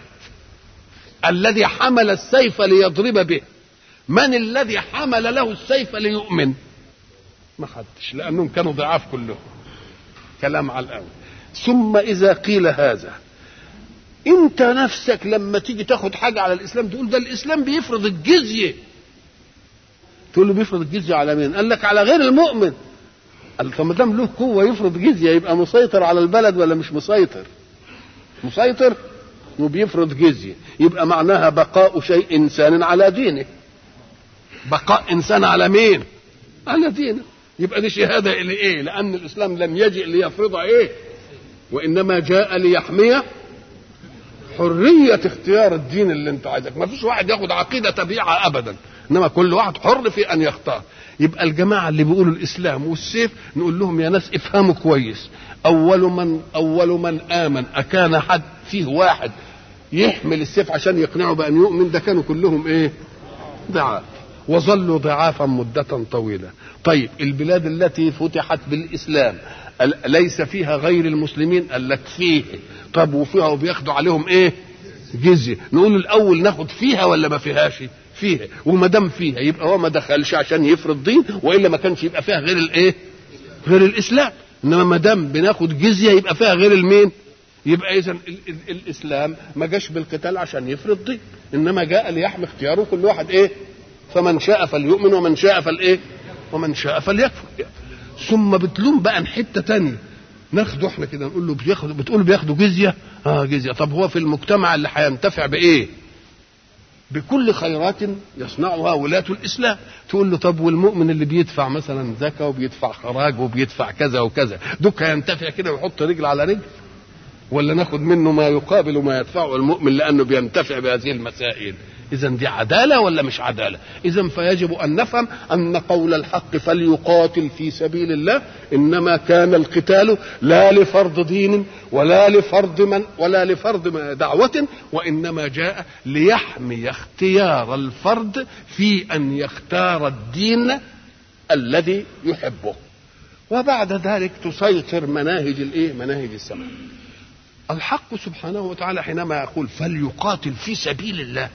الذي حمل السيف ليضرب به من الذي حمل له السيف ليؤمن ما حدش لانهم كانوا ضعاف كلهم كلام على الاول ثم اذا قيل هذا انت نفسك لما تيجي تاخد حاجه على الاسلام تقول ده الاسلام بيفرض الجزيه تقول له بيفرض الجزيه على مين قال لك على غير المؤمن قال فما دام له قوه يفرض جزيه يبقى مسيطر على البلد ولا مش مسيطر مسيطر وبيفرض جزيه يبقى معناها بقاء شيء انسان على دينه بقاء انسان على مين على دينه يبقى دي شهاده لايه لان الاسلام لم يجئ ليفرض ايه وانما جاء ليحمي حريه اختيار الدين اللي انت عايزك ما فيش واحد ياخد عقيده تبيعها ابدا انما كل واحد حر في ان يختار يبقى الجماعه اللي بيقولوا الاسلام والسيف نقول لهم يا ناس افهموا كويس اول من اول من امن اكان حد فيه واحد يحمل السيف عشان يقنعه بان يؤمن ده كانوا كلهم ايه ضعاف وظلوا ضعافا مدة طويلة طيب البلاد التي فتحت بالإسلام ليس فيها غير المسلمين قال لك فيه طب وفيها وبياخدوا عليهم ايه جزية نقول الأول ناخد فيها ولا ما فيهاش فيها وما دام فيها يبقى هو ما دخلش عشان يفرض دين والا ما كانش يبقى فيها غير الايه غير الاسلام انما ما دام بناخد جزيه يبقى فيها غير المين يبقى اذا الاسلام ما جاش بالقتال عشان يفرض دين انما جاء ليحمي اختياره كل واحد ايه فمن شاء فليؤمن ومن شاء فالايه ومن شاء فليكفر ثم بتلوم بقى حته تانية ناخده احنا كده نقول له بياخد بتقول بياخدوا جزيه اه جزيه طب هو في المجتمع اللي هينتفع بايه بكل خيرات يصنعها ولاة الإسلام تقول له طب والمؤمن اللي بيدفع مثلا زكاة وبيدفع خراج وبيدفع كذا وكذا دوك هينتفع كده ويحط رجل على رجل ولا ناخد منه ما يقابل ما يدفعه المؤمن لأنه بينتفع بهذه المسائل إذا دي عدالة ولا مش عدالة؟ إذا فيجب أن نفهم أن قول الحق فليقاتل في سبيل الله إنما كان القتال لا لفرض دين ولا لفرض من ولا لفرض دعوة وإنما جاء ليحمي اختيار الفرد في أن يختار الدين الذي يحبه. وبعد ذلك تسيطر مناهج الايه؟ مناهج السماء. الحق سبحانه وتعالى حينما يقول فليقاتل في سبيل الله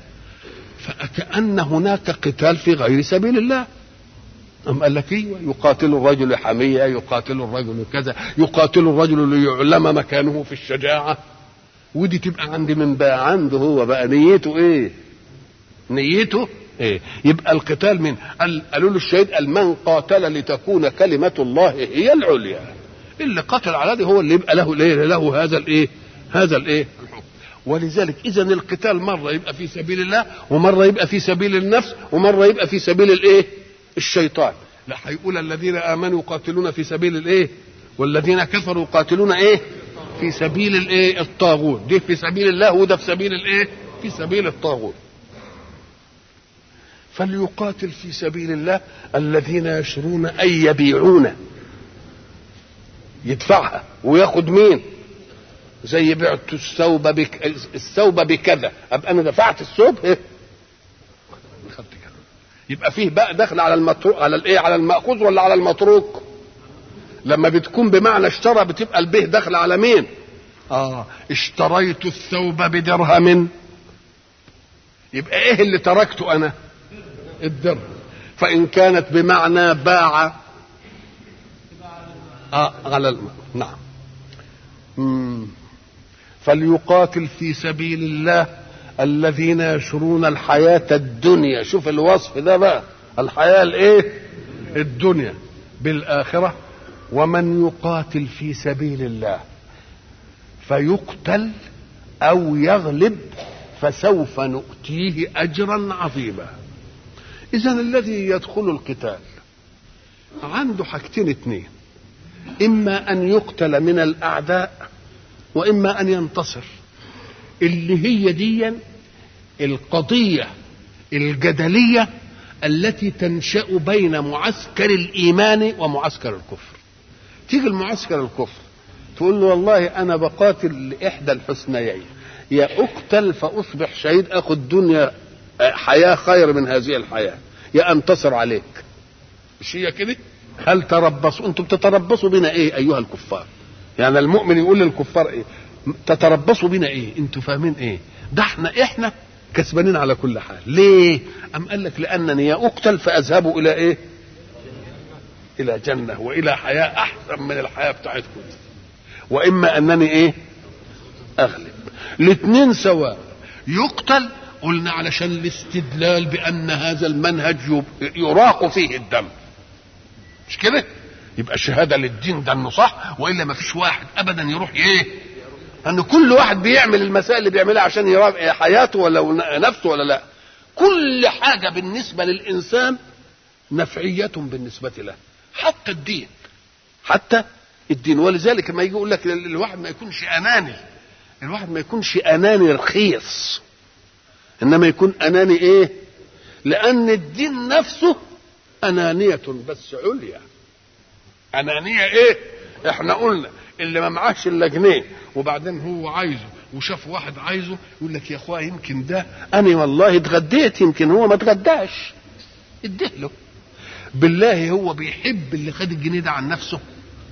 فكأن هناك قتال في غير سبيل الله أم قال لك ايوه يقاتل الرجل حمية يقاتل الرجل كذا يقاتل الرجل ليعلم مكانه في الشجاعة ودي تبقى عندي من بقى عنده هو بقى نيته ايه نيته ايه يبقى القتال من قال قالوا له الشهيد قال من قاتل لتكون كلمة الله هي العليا اللي قتل على دي هو اللي يبقى له الايه له هذا الايه هذا الايه الحكم ولذلك اذا القتال مره يبقى في سبيل الله ومره يبقى في سبيل النفس ومره يبقى في سبيل الايه الشيطان لا هيقول الذين امنوا يقاتلون في سبيل الايه والذين كفروا يقاتلون ايه في سبيل الايه الطاغوت دي في سبيل الله وده في سبيل الايه في سبيل الطاغوت فليقاتل في سبيل الله الذين يشرون اي يبيعون يدفعها وياخد مين زي بعت الثوب بك الثوب بكذا ابقى انا دفعت الثوب ايه خدت كذا يبقى فيه بقى دخل على المتروك على الايه على الماخوذ ولا على المتروك لما بتكون بمعنى اشترى بتبقى البه داخل على مين اه اشتريت الثوب بدرهم يبقى ايه اللي تركته انا الدرهم فان كانت بمعنى باع آه على الم... نعم مم. فليقاتل في سبيل الله الذين يشرون الحياة الدنيا شوف الوصف ده بقى الحياة الايه الدنيا بالآخرة ومن يقاتل في سبيل الله فيقتل أو يغلب فسوف نؤتيه أجرا عظيما إذا الذي يدخل القتال عنده حاجتين اتنين إما أن يقتل من الأعداء وإما أن ينتصر اللي هي دي القضية الجدلية التي تنشا بين معسكر الايمان ومعسكر الكفر تيجي المعسكر الكفر تقول له والله انا بقاتل احدى الحسنيين يا اقتل فاصبح شهيد اخذ دنيا حياه خير من هذه الحياه يا انتصر عليك مش هي كده هل تربصوا انتم بتتربصوا بنا ايه ايها الكفار يعني المؤمن يقول للكفار ايه تتربصوا بنا ايه انتم فاهمين ايه ده احنا احنا كسبانين على كل حال ليه ام قال لك لانني يا اقتل فاذهب الى ايه الى جنه والى حياه احسن من الحياه بتاعتكم واما انني ايه اغلب الاثنين سواء يقتل قلنا علشان الاستدلال بان هذا المنهج يراق فيه الدم مش كده يبقى شهاده للدين ده انه صح والا ما فيش واحد ابدا يروح ايه ان كل واحد بيعمل المسائل اللي بيعملها عشان يراقب حياته ولا نفسه ولا لا كل حاجه بالنسبه للانسان نفعيه بالنسبه له حتى الدين حتى الدين ولذلك لما يجي يقول لك الواحد ما يكونش اناني الواحد ما يكونش اناني رخيص انما يكون اناني ايه لان الدين نفسه انانيه بس عليا انانيه ايه احنا قلنا اللي ما معاش الا جنيه وبعدين هو عايزه وشاف واحد عايزه يقول لك يا اخويا يمكن ده انا والله اتغديت يمكن هو ما اتغداش اديه له بالله هو بيحب اللي خد الجنيه ده عن نفسه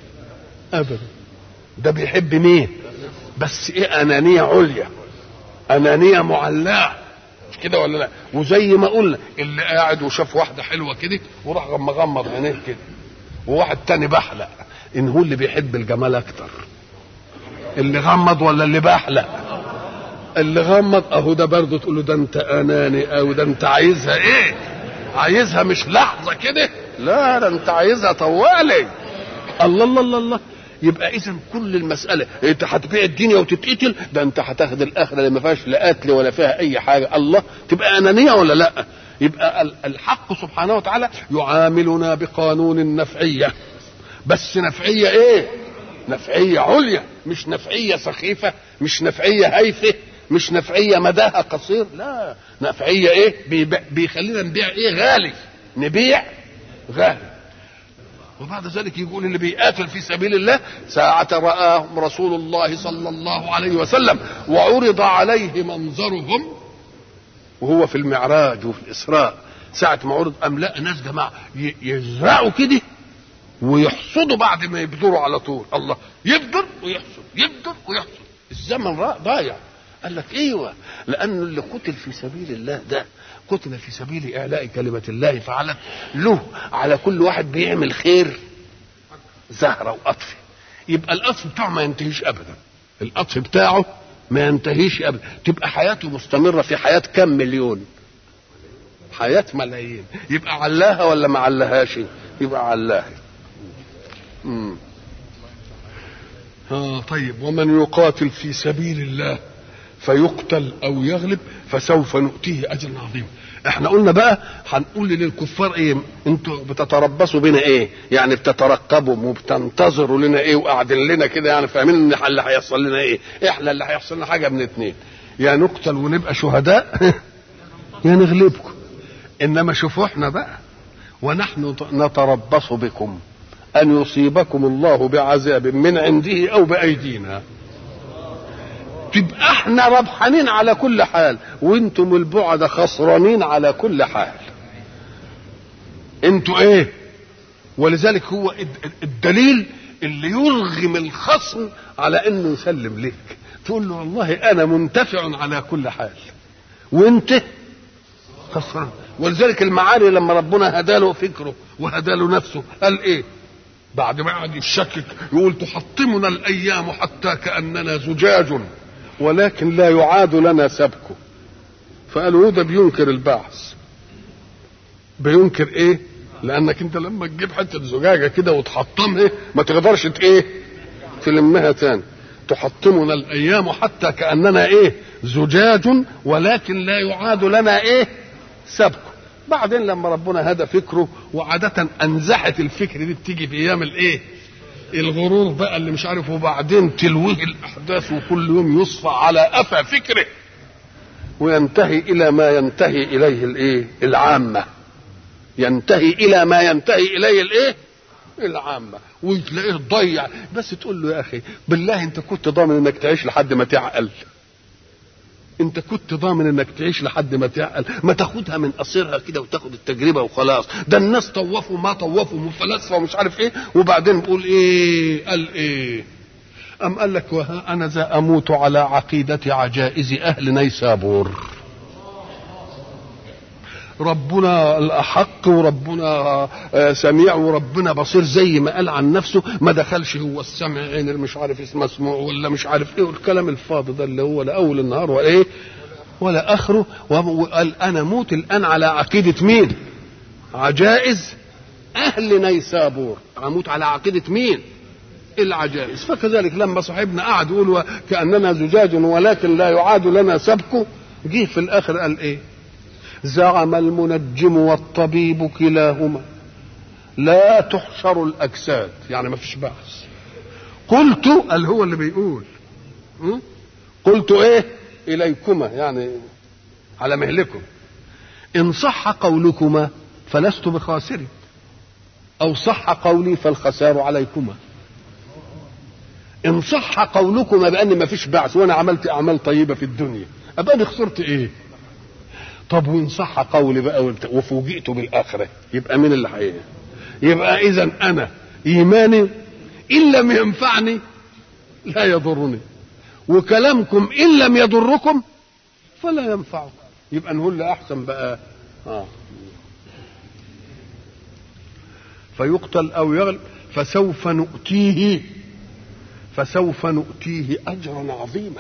ابدا ده بيحب مين بس ايه انانيه عليا انانيه معلاه مش كده ولا لا وزي ما قلنا اللي قاعد وشاف واحده حلوه كده وراح مغمض عينيه كده وواحد تاني بحلق ان هو اللي بيحب الجمال اكتر اللي غمض ولا اللي بحلق اللي غمض اهو ده برضه تقول له ده انت اناني او ده انت عايزها ايه عايزها مش لحظه كده لا ده انت عايزها طوالي الله الله الله الله يبقى اذا كل المساله انت هتبيع الدنيا وتتقتل ده انت هتاخد الاخره اللي ما فيهاش لا قتل ولا فيها اي حاجه الله تبقى انانيه ولا لا يبقى الحق سبحانه وتعالى يعاملنا بقانون النفعيه بس نفعيه ايه نفعيه عليا مش نفعيه سخيفه مش نفعيه هايفه مش نفعيه مداها قصير لا نفعيه ايه بيخلينا نبيع ايه غالي نبيع غالي وبعد ذلك يقول اللي بيقاتل في سبيل الله ساعة رآهم رسول الله صلى الله عليه وسلم وعرض عليه منظرهم وهو في المعراج وفي الإسراء ساعة ما عرض أم لا ناس جماعة يزرعوا كده ويحصدوا بعد ما يبذروا على طول الله يبذر ويحصد يبذر ويحصد الزمن ضايع قال لك ايوه لانه اللي قتل في سبيل الله ده قتل في سبيل اعلاء كلمه الله فعلا له على كل واحد بيعمل خير زهره وقطف يبقى القطف بتاعه ما ينتهيش ابدا القطف بتاعه ما ينتهيش ابدا تبقى حياته مستمره في حياه كم مليون حياه ملايين يبقى علاها ولا ما علاهاش يبقى علاها امم آه طيب ومن يقاتل في سبيل الله فيقتل او يغلب فسوف نؤتيه اجرا عظيما احنا قلنا بقى هنقول للكفار ايه انتوا بتتربصوا بنا ايه يعني بتترقبوا وبتنتظروا لنا ايه وقاعدين لنا كده يعني فاهمين ان اللي هيحصل لنا ايه احنا اللي هيحصل لنا حاجه من اتنين يا نقتل ونبقى شهداء يا نغلبكم انما شوفوا احنا بقى ونحن نتربص بكم ان يصيبكم الله بعذاب من عنده او بايدينا تبقى احنا ربحانين على كل حال وانتم البعد خسرانين على كل حال انتوا ايه ولذلك هو الدليل اللي يرغم الخصم على انه يسلم لك تقول له والله انا منتفع على كل حال وانت خسران ولذلك المعاني لما ربنا هداله فكره وهداله نفسه قال ايه بعد ما قعد يشكك يقول تحطمنا الايام حتى كاننا زجاج ولكن لا يعاد لنا سبكه فقالوا ده بينكر البعث بينكر ايه لانك انت لما تجيب حته زجاجه كده وتحطمها ما تقدرش ايه تلمها تاني تحطمنا الايام حتى كاننا ايه زجاج ولكن لا يعاد لنا ايه سبكه بعدين لما ربنا هدى فكره وعادة أنزحت الفكر دي بتيجي في أيام الإيه؟ الغرور بقى اللي مش عارف وبعدين تلويه الأحداث وكل يوم يصفى على أفى فكره وينتهي إلى ما ينتهي إليه الإيه؟ العامة ينتهي الى ما ينتهي اليه الايه العامة وتلاقيه ضيع بس تقول له يا أخي بالله أنت كنت ضامن إنك تعيش لحد ما تعقل أنت كنت ضامن إنك تعيش لحد ما تعقل ما تاخدها من قصيرها كده وتاخد التجربة وخلاص ده الناس طوفوا ما طوفوا وفلاسفة ومش عارف إيه وبعدين بقول إيه قال إيه أم قال لك وها أنا ذا أموت على عقيدة عجائز أهل نيسابور ربنا الأحق وربنا سميع وربنا بصير زي ما قال عن نفسه ما دخلش هو السمع عين مش عارف اسمه مسموع ولا مش عارف ايه والكلام الفاضي ده اللي هو لا أول النهار ولا ايه ولا آخره وقال أنا موت الآن على عقيدة مين؟ عجائز أهل نيسابور أموت على عقيدة مين؟ العجائز فكذلك لما صاحبنا قعد يقول كأننا زجاج ولكن لا يعاد لنا سبكه جه في الآخر قال إيه؟ زعم المنجم والطبيب كلاهما لا تحشر الاجساد يعني ما فيش بحث قلت قال هو اللي بيقول قلت ايه اليكما يعني على مهلكم ان صح قولكما فلست بخاسر او صح قولي فالخسار عليكما ان صح قولكما بان ما فيش بعث وانا عملت اعمال طيبه في الدنيا ابقى انا خسرت ايه طب وان صح قولي بقى وفوجئت بالاخره يبقى مين اللي حقيقي يبقى اذا انا ايماني ان لم ينفعني لا يضرني وكلامكم ان لم يضركم فلا ينفعكم يبقى نقول له احسن بقى آه. فيقتل او يغلب فسوف نؤتيه فسوف نؤتيه اجرا عظيما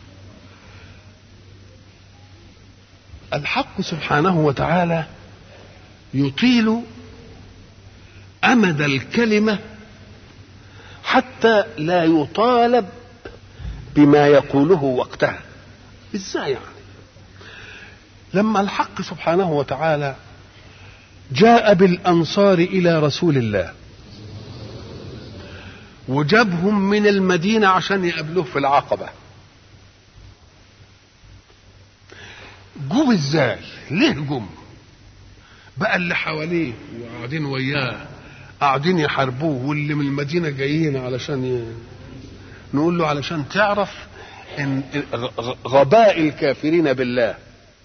الحق سبحانه وتعالى يطيل امد الكلمه حتى لا يطالب بما يقوله وقتها ازاي يعني لما الحق سبحانه وتعالى جاء بالانصار الى رسول الله وجابهم من المدينه عشان يقابلوه في العقبه جم ازاي ليه جم بقى اللي حواليه وقاعدين وياه قاعدين يحاربوه واللي من المدينه جايين علشان ي... نقول له علشان تعرف ان غباء الكافرين بالله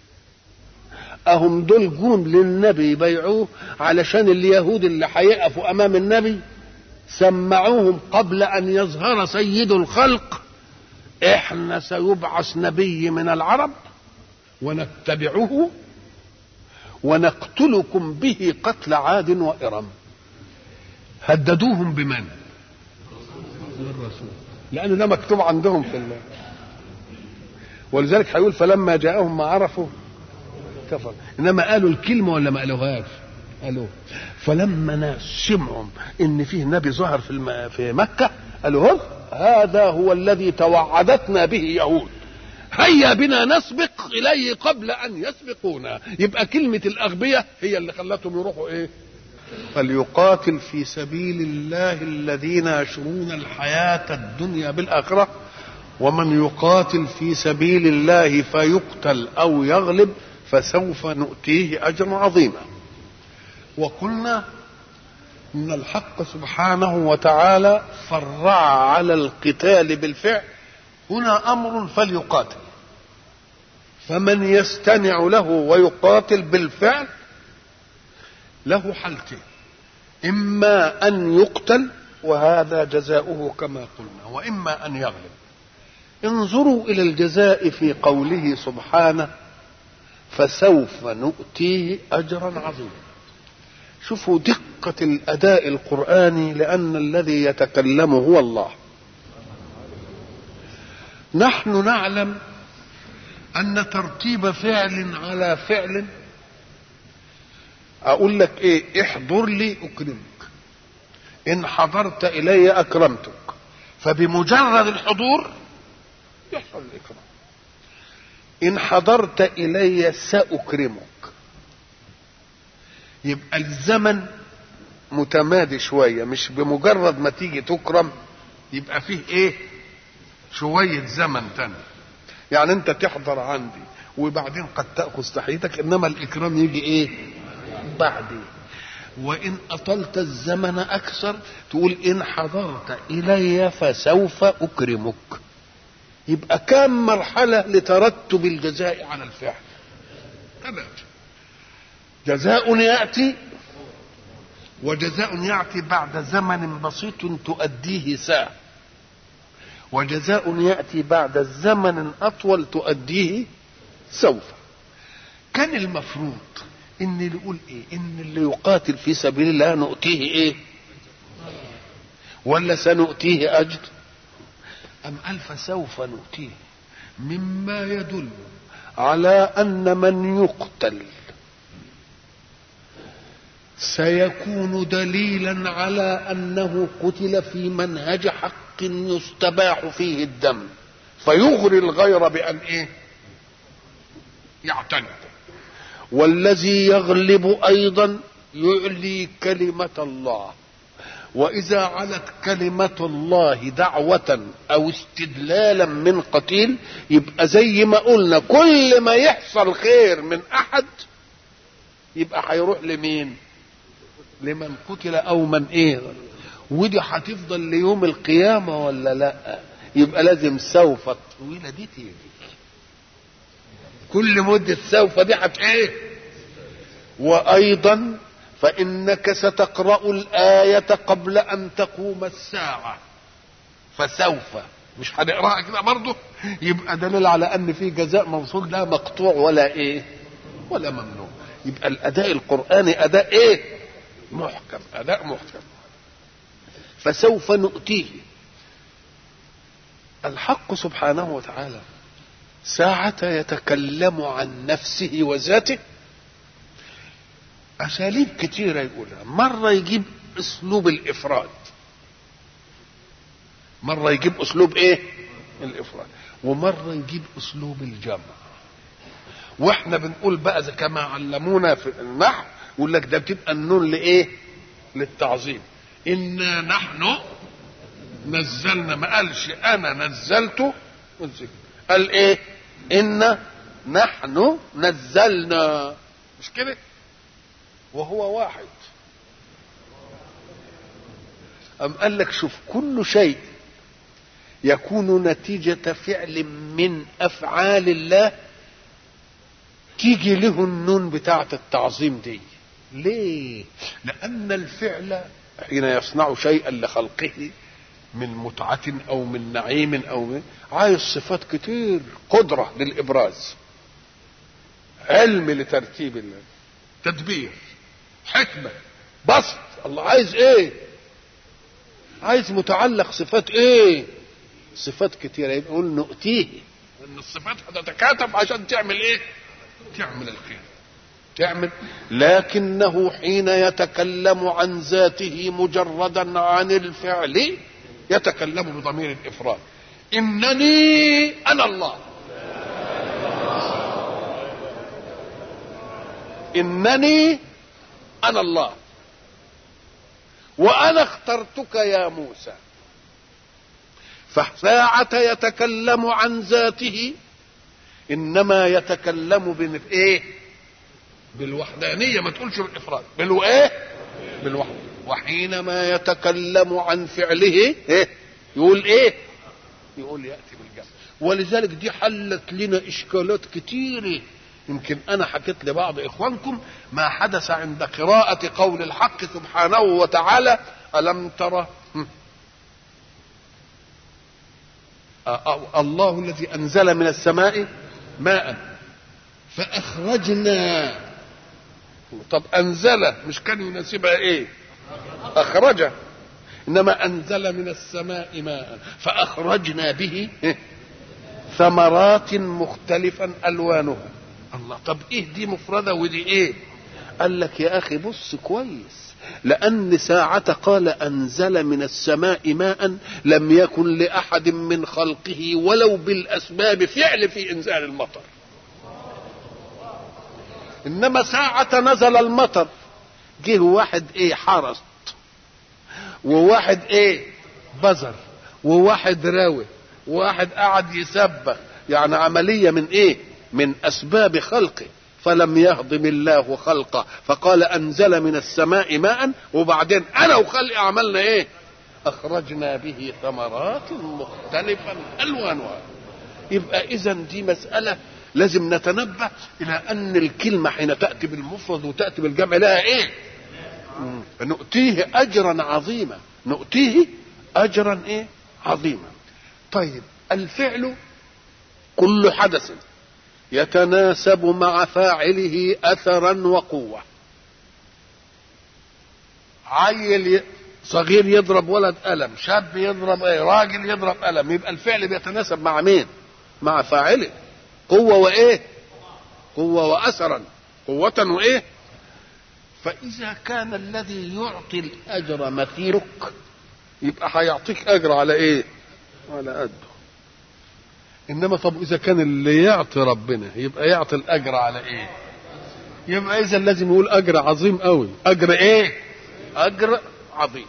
اهم دول جم للنبي يبيعوه علشان اليهود اللي هيقفوا امام النبي سمعوهم قبل ان يظهر سيد الخلق احنا سيبعث نبي من العرب ونتبعه ونقتلكم به قتل عاد وإرم هددوهم بمن بالرسول لأن ده مكتوب عندهم في الله ولذلك هيقول فلما جاءهم ما عرفوا كفر إنما قالوا الكلمة ولا ما قالوهاش قالوا فلما ناس سمعوا ان فيه نبي ظهر في الم... في مكه قالوا هم هذا هو الذي توعدتنا به يهود هيا بنا نسبق اليه قبل ان يسبقونا يبقى كلمه الاغبياء هي اللي خلتهم يروحوا ايه فليقاتل في سبيل الله الذين يشرون الحياه الدنيا بالاخره ومن يقاتل في سبيل الله فيقتل او يغلب فسوف نؤتيه اجرا عظيما وقلنا ان الحق سبحانه وتعالى فرع على القتال بالفعل هنا امر فليقاتل فمن يستمع له ويقاتل بالفعل له حالتين اما ان يقتل وهذا جزاؤه كما قلنا واما ان يغلب انظروا الى الجزاء في قوله سبحانه فسوف نؤتيه اجرا عظيما شوفوا دقه الاداء القراني لان الذي يتكلم هو الله نحن نعلم ان ترتيب فعل على فعل اقول لك ايه احضر لي اكرمك ان حضرت الي اكرمتك فبمجرد الحضور يحصل الاكرام ان حضرت الي ساكرمك يبقى الزمن متمادي شويه مش بمجرد ما تيجي تكرم يبقى فيه ايه شويه زمن تاني يعني انت تحضر عندي وبعدين قد تاخذ تحيتك انما الاكرام يجي ايه بعدين وإن أطلت الزمن أكثر تقول إن حضرت إلي فسوف أكرمك يبقى كم مرحلة لترتب الجزاء على الفعل ثلاثة جزاء يأتي وجزاء يأتي بعد زمن بسيط تؤديه ساعة وجزاء يأتي بعد زمن أطول تؤديه سوف كان المفروض ان اللي يقول ايه ان اللي يقاتل في سبيل الله نؤتيه ايه ولا سنؤتيه اجر ام قال فسوف نؤتيه مما يدل على ان من يقتل سيكون دليلا على انه قتل في منهج حق يستباح فيه الدم فيغري الغير بان ايه يعتنق والذي يغلب ايضا يعلي كلمه الله واذا علت كلمه الله دعوه او استدلالا من قتيل يبقى زي ما قلنا كل ما يحصل خير من احد يبقى هيروح لمين لمن قتل او من ايه ودي هتفضل ليوم القيامه ولا لا يبقى لازم سوف الطويله دي تيجي كل مدة سوف دي هت ايه وأيضا فإنك ستقرأ الآية قبل أن تقوم الساعة فسوف مش هنقراها كده برضه يبقى دليل على أن في جزاء موصول لا مقطوع ولا إيه ولا ممنوع يبقى الأداء القرآني أداء إيه محكم أداء محكم فسوف نؤتيه الحق سبحانه وتعالى ساعة يتكلم عن نفسه وذاته أساليب كتيرة يقولها مرة يجيب أسلوب الإفراد مرة يجيب أسلوب إيه؟ الإفراد ومرة يجيب أسلوب الجمع واحنا بنقول بقى زي كما علمونا في النحو يقول لك ده بتبقى النون لايه؟ للتعظيم انا نحن نزلنا ما قالش انا نزلته قال ايه ان نحن نزلنا مش كده وهو واحد أم قال لك شوف كل شيء يكون نتيجة فعل من أفعال الله تيجي له النون بتاعة التعظيم دي ليه؟ لأن الفعل حين يصنع شيئا لخلقه من متعة أو من نعيم أو من عايز صفات كتير قدرة للإبراز علم لترتيب الله تدبير حكمة بسط الله عايز ايه عايز متعلق صفات ايه صفات كتيرة يبقى يقول نؤتيه ان الصفات هتتكاتف عشان تعمل ايه تعمل الخير تعمل لكنه حين يتكلم عن ذاته مجردا عن الفعل يتكلم بضمير الافراد انني انا الله انني انا الله وانا اخترتك يا موسى فساعة يتكلم عن ذاته انما يتكلم بايه بالوحدانية ما تقولش بالافراد بالايه بالوحدة وحينما يتكلم عن فعله إيه؟ يقول ايه يقول ياتي بالجمع ولذلك دي حلت لنا اشكالات كتيره يمكن انا حكيت لبعض اخوانكم ما حدث عند قراءة قول الحق سبحانه وتعالى الم ترى الله الذي انزل من السماء ماء فاخرجنا طب انزل مش كان يناسبها ايه اخرج انما انزل من السماء ماء فاخرجنا به ثمرات مختلفا الوانها الله طب ايه دي مفردة ودي ايه قال لك يا اخي بص كويس لان ساعة قال انزل من السماء ماء لم يكن لاحد من خلقه ولو بالاسباب فعل في انزال المطر انما ساعة نزل المطر جه واحد ايه حرس وواحد ايه بزر وواحد راوي وواحد قعد يسبح يعني عملية من ايه من اسباب خلقه فلم يهضم الله خلقه فقال انزل من السماء ماء وبعدين انا وخلقي عملنا ايه اخرجنا به ثمرات مختلفا الوانها يبقى اذا دي مساله لازم نتنبه الى ان الكلمه حين تاتي بالمفرد وتاتي بالجمع لها ايه مم. نؤتيه اجرا عظيما نؤتيه اجرا ايه عظيما طيب الفعل كل حدث يتناسب مع فاعله اثرا وقوه عيل صغير يضرب ولد قلم شاب يضرب ايه راجل يضرب قلم يبقى الفعل بيتناسب مع مين مع فاعله قوه وايه قوه واثرا قوه وايه فاذا كان الذي يعطي الاجر مثيرك يبقى هيعطيك اجر على ايه على قده انما طب اذا كان اللي يعطي ربنا يبقى يعطي الاجر على ايه يبقى اذا لازم يقول اجر عظيم قوي اجر ايه اجر عظيم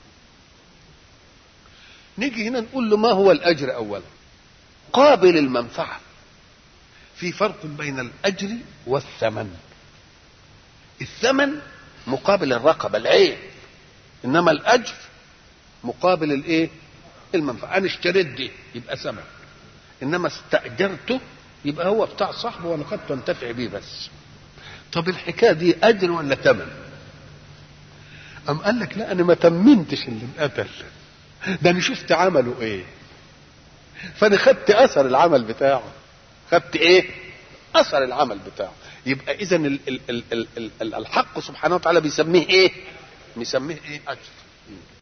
نيجي هنا نقول له ما هو الاجر اولا قابل المنفعه في فرق بين الاجر والثمن الثمن مقابل الرقبه العين انما الاجر مقابل الايه المنفعه انا اشتريت دي يبقى ثمن انما استاجرته يبقى هو بتاع صاحبه وانا قد تنتفع بيه بس طب الحكايه دي اجر ولا ثمن أم قال لك لا أنا ما تمنتش اللي انقتل ده أنا شفت عمله إيه فأنا خدت أثر العمل بتاعه خدت إيه أثر العمل بتاعه يبقى إذا ال- ال- ال- ال- ال- الحق سبحانه وتعالى بيسميه إيه بيسميه إيه أجر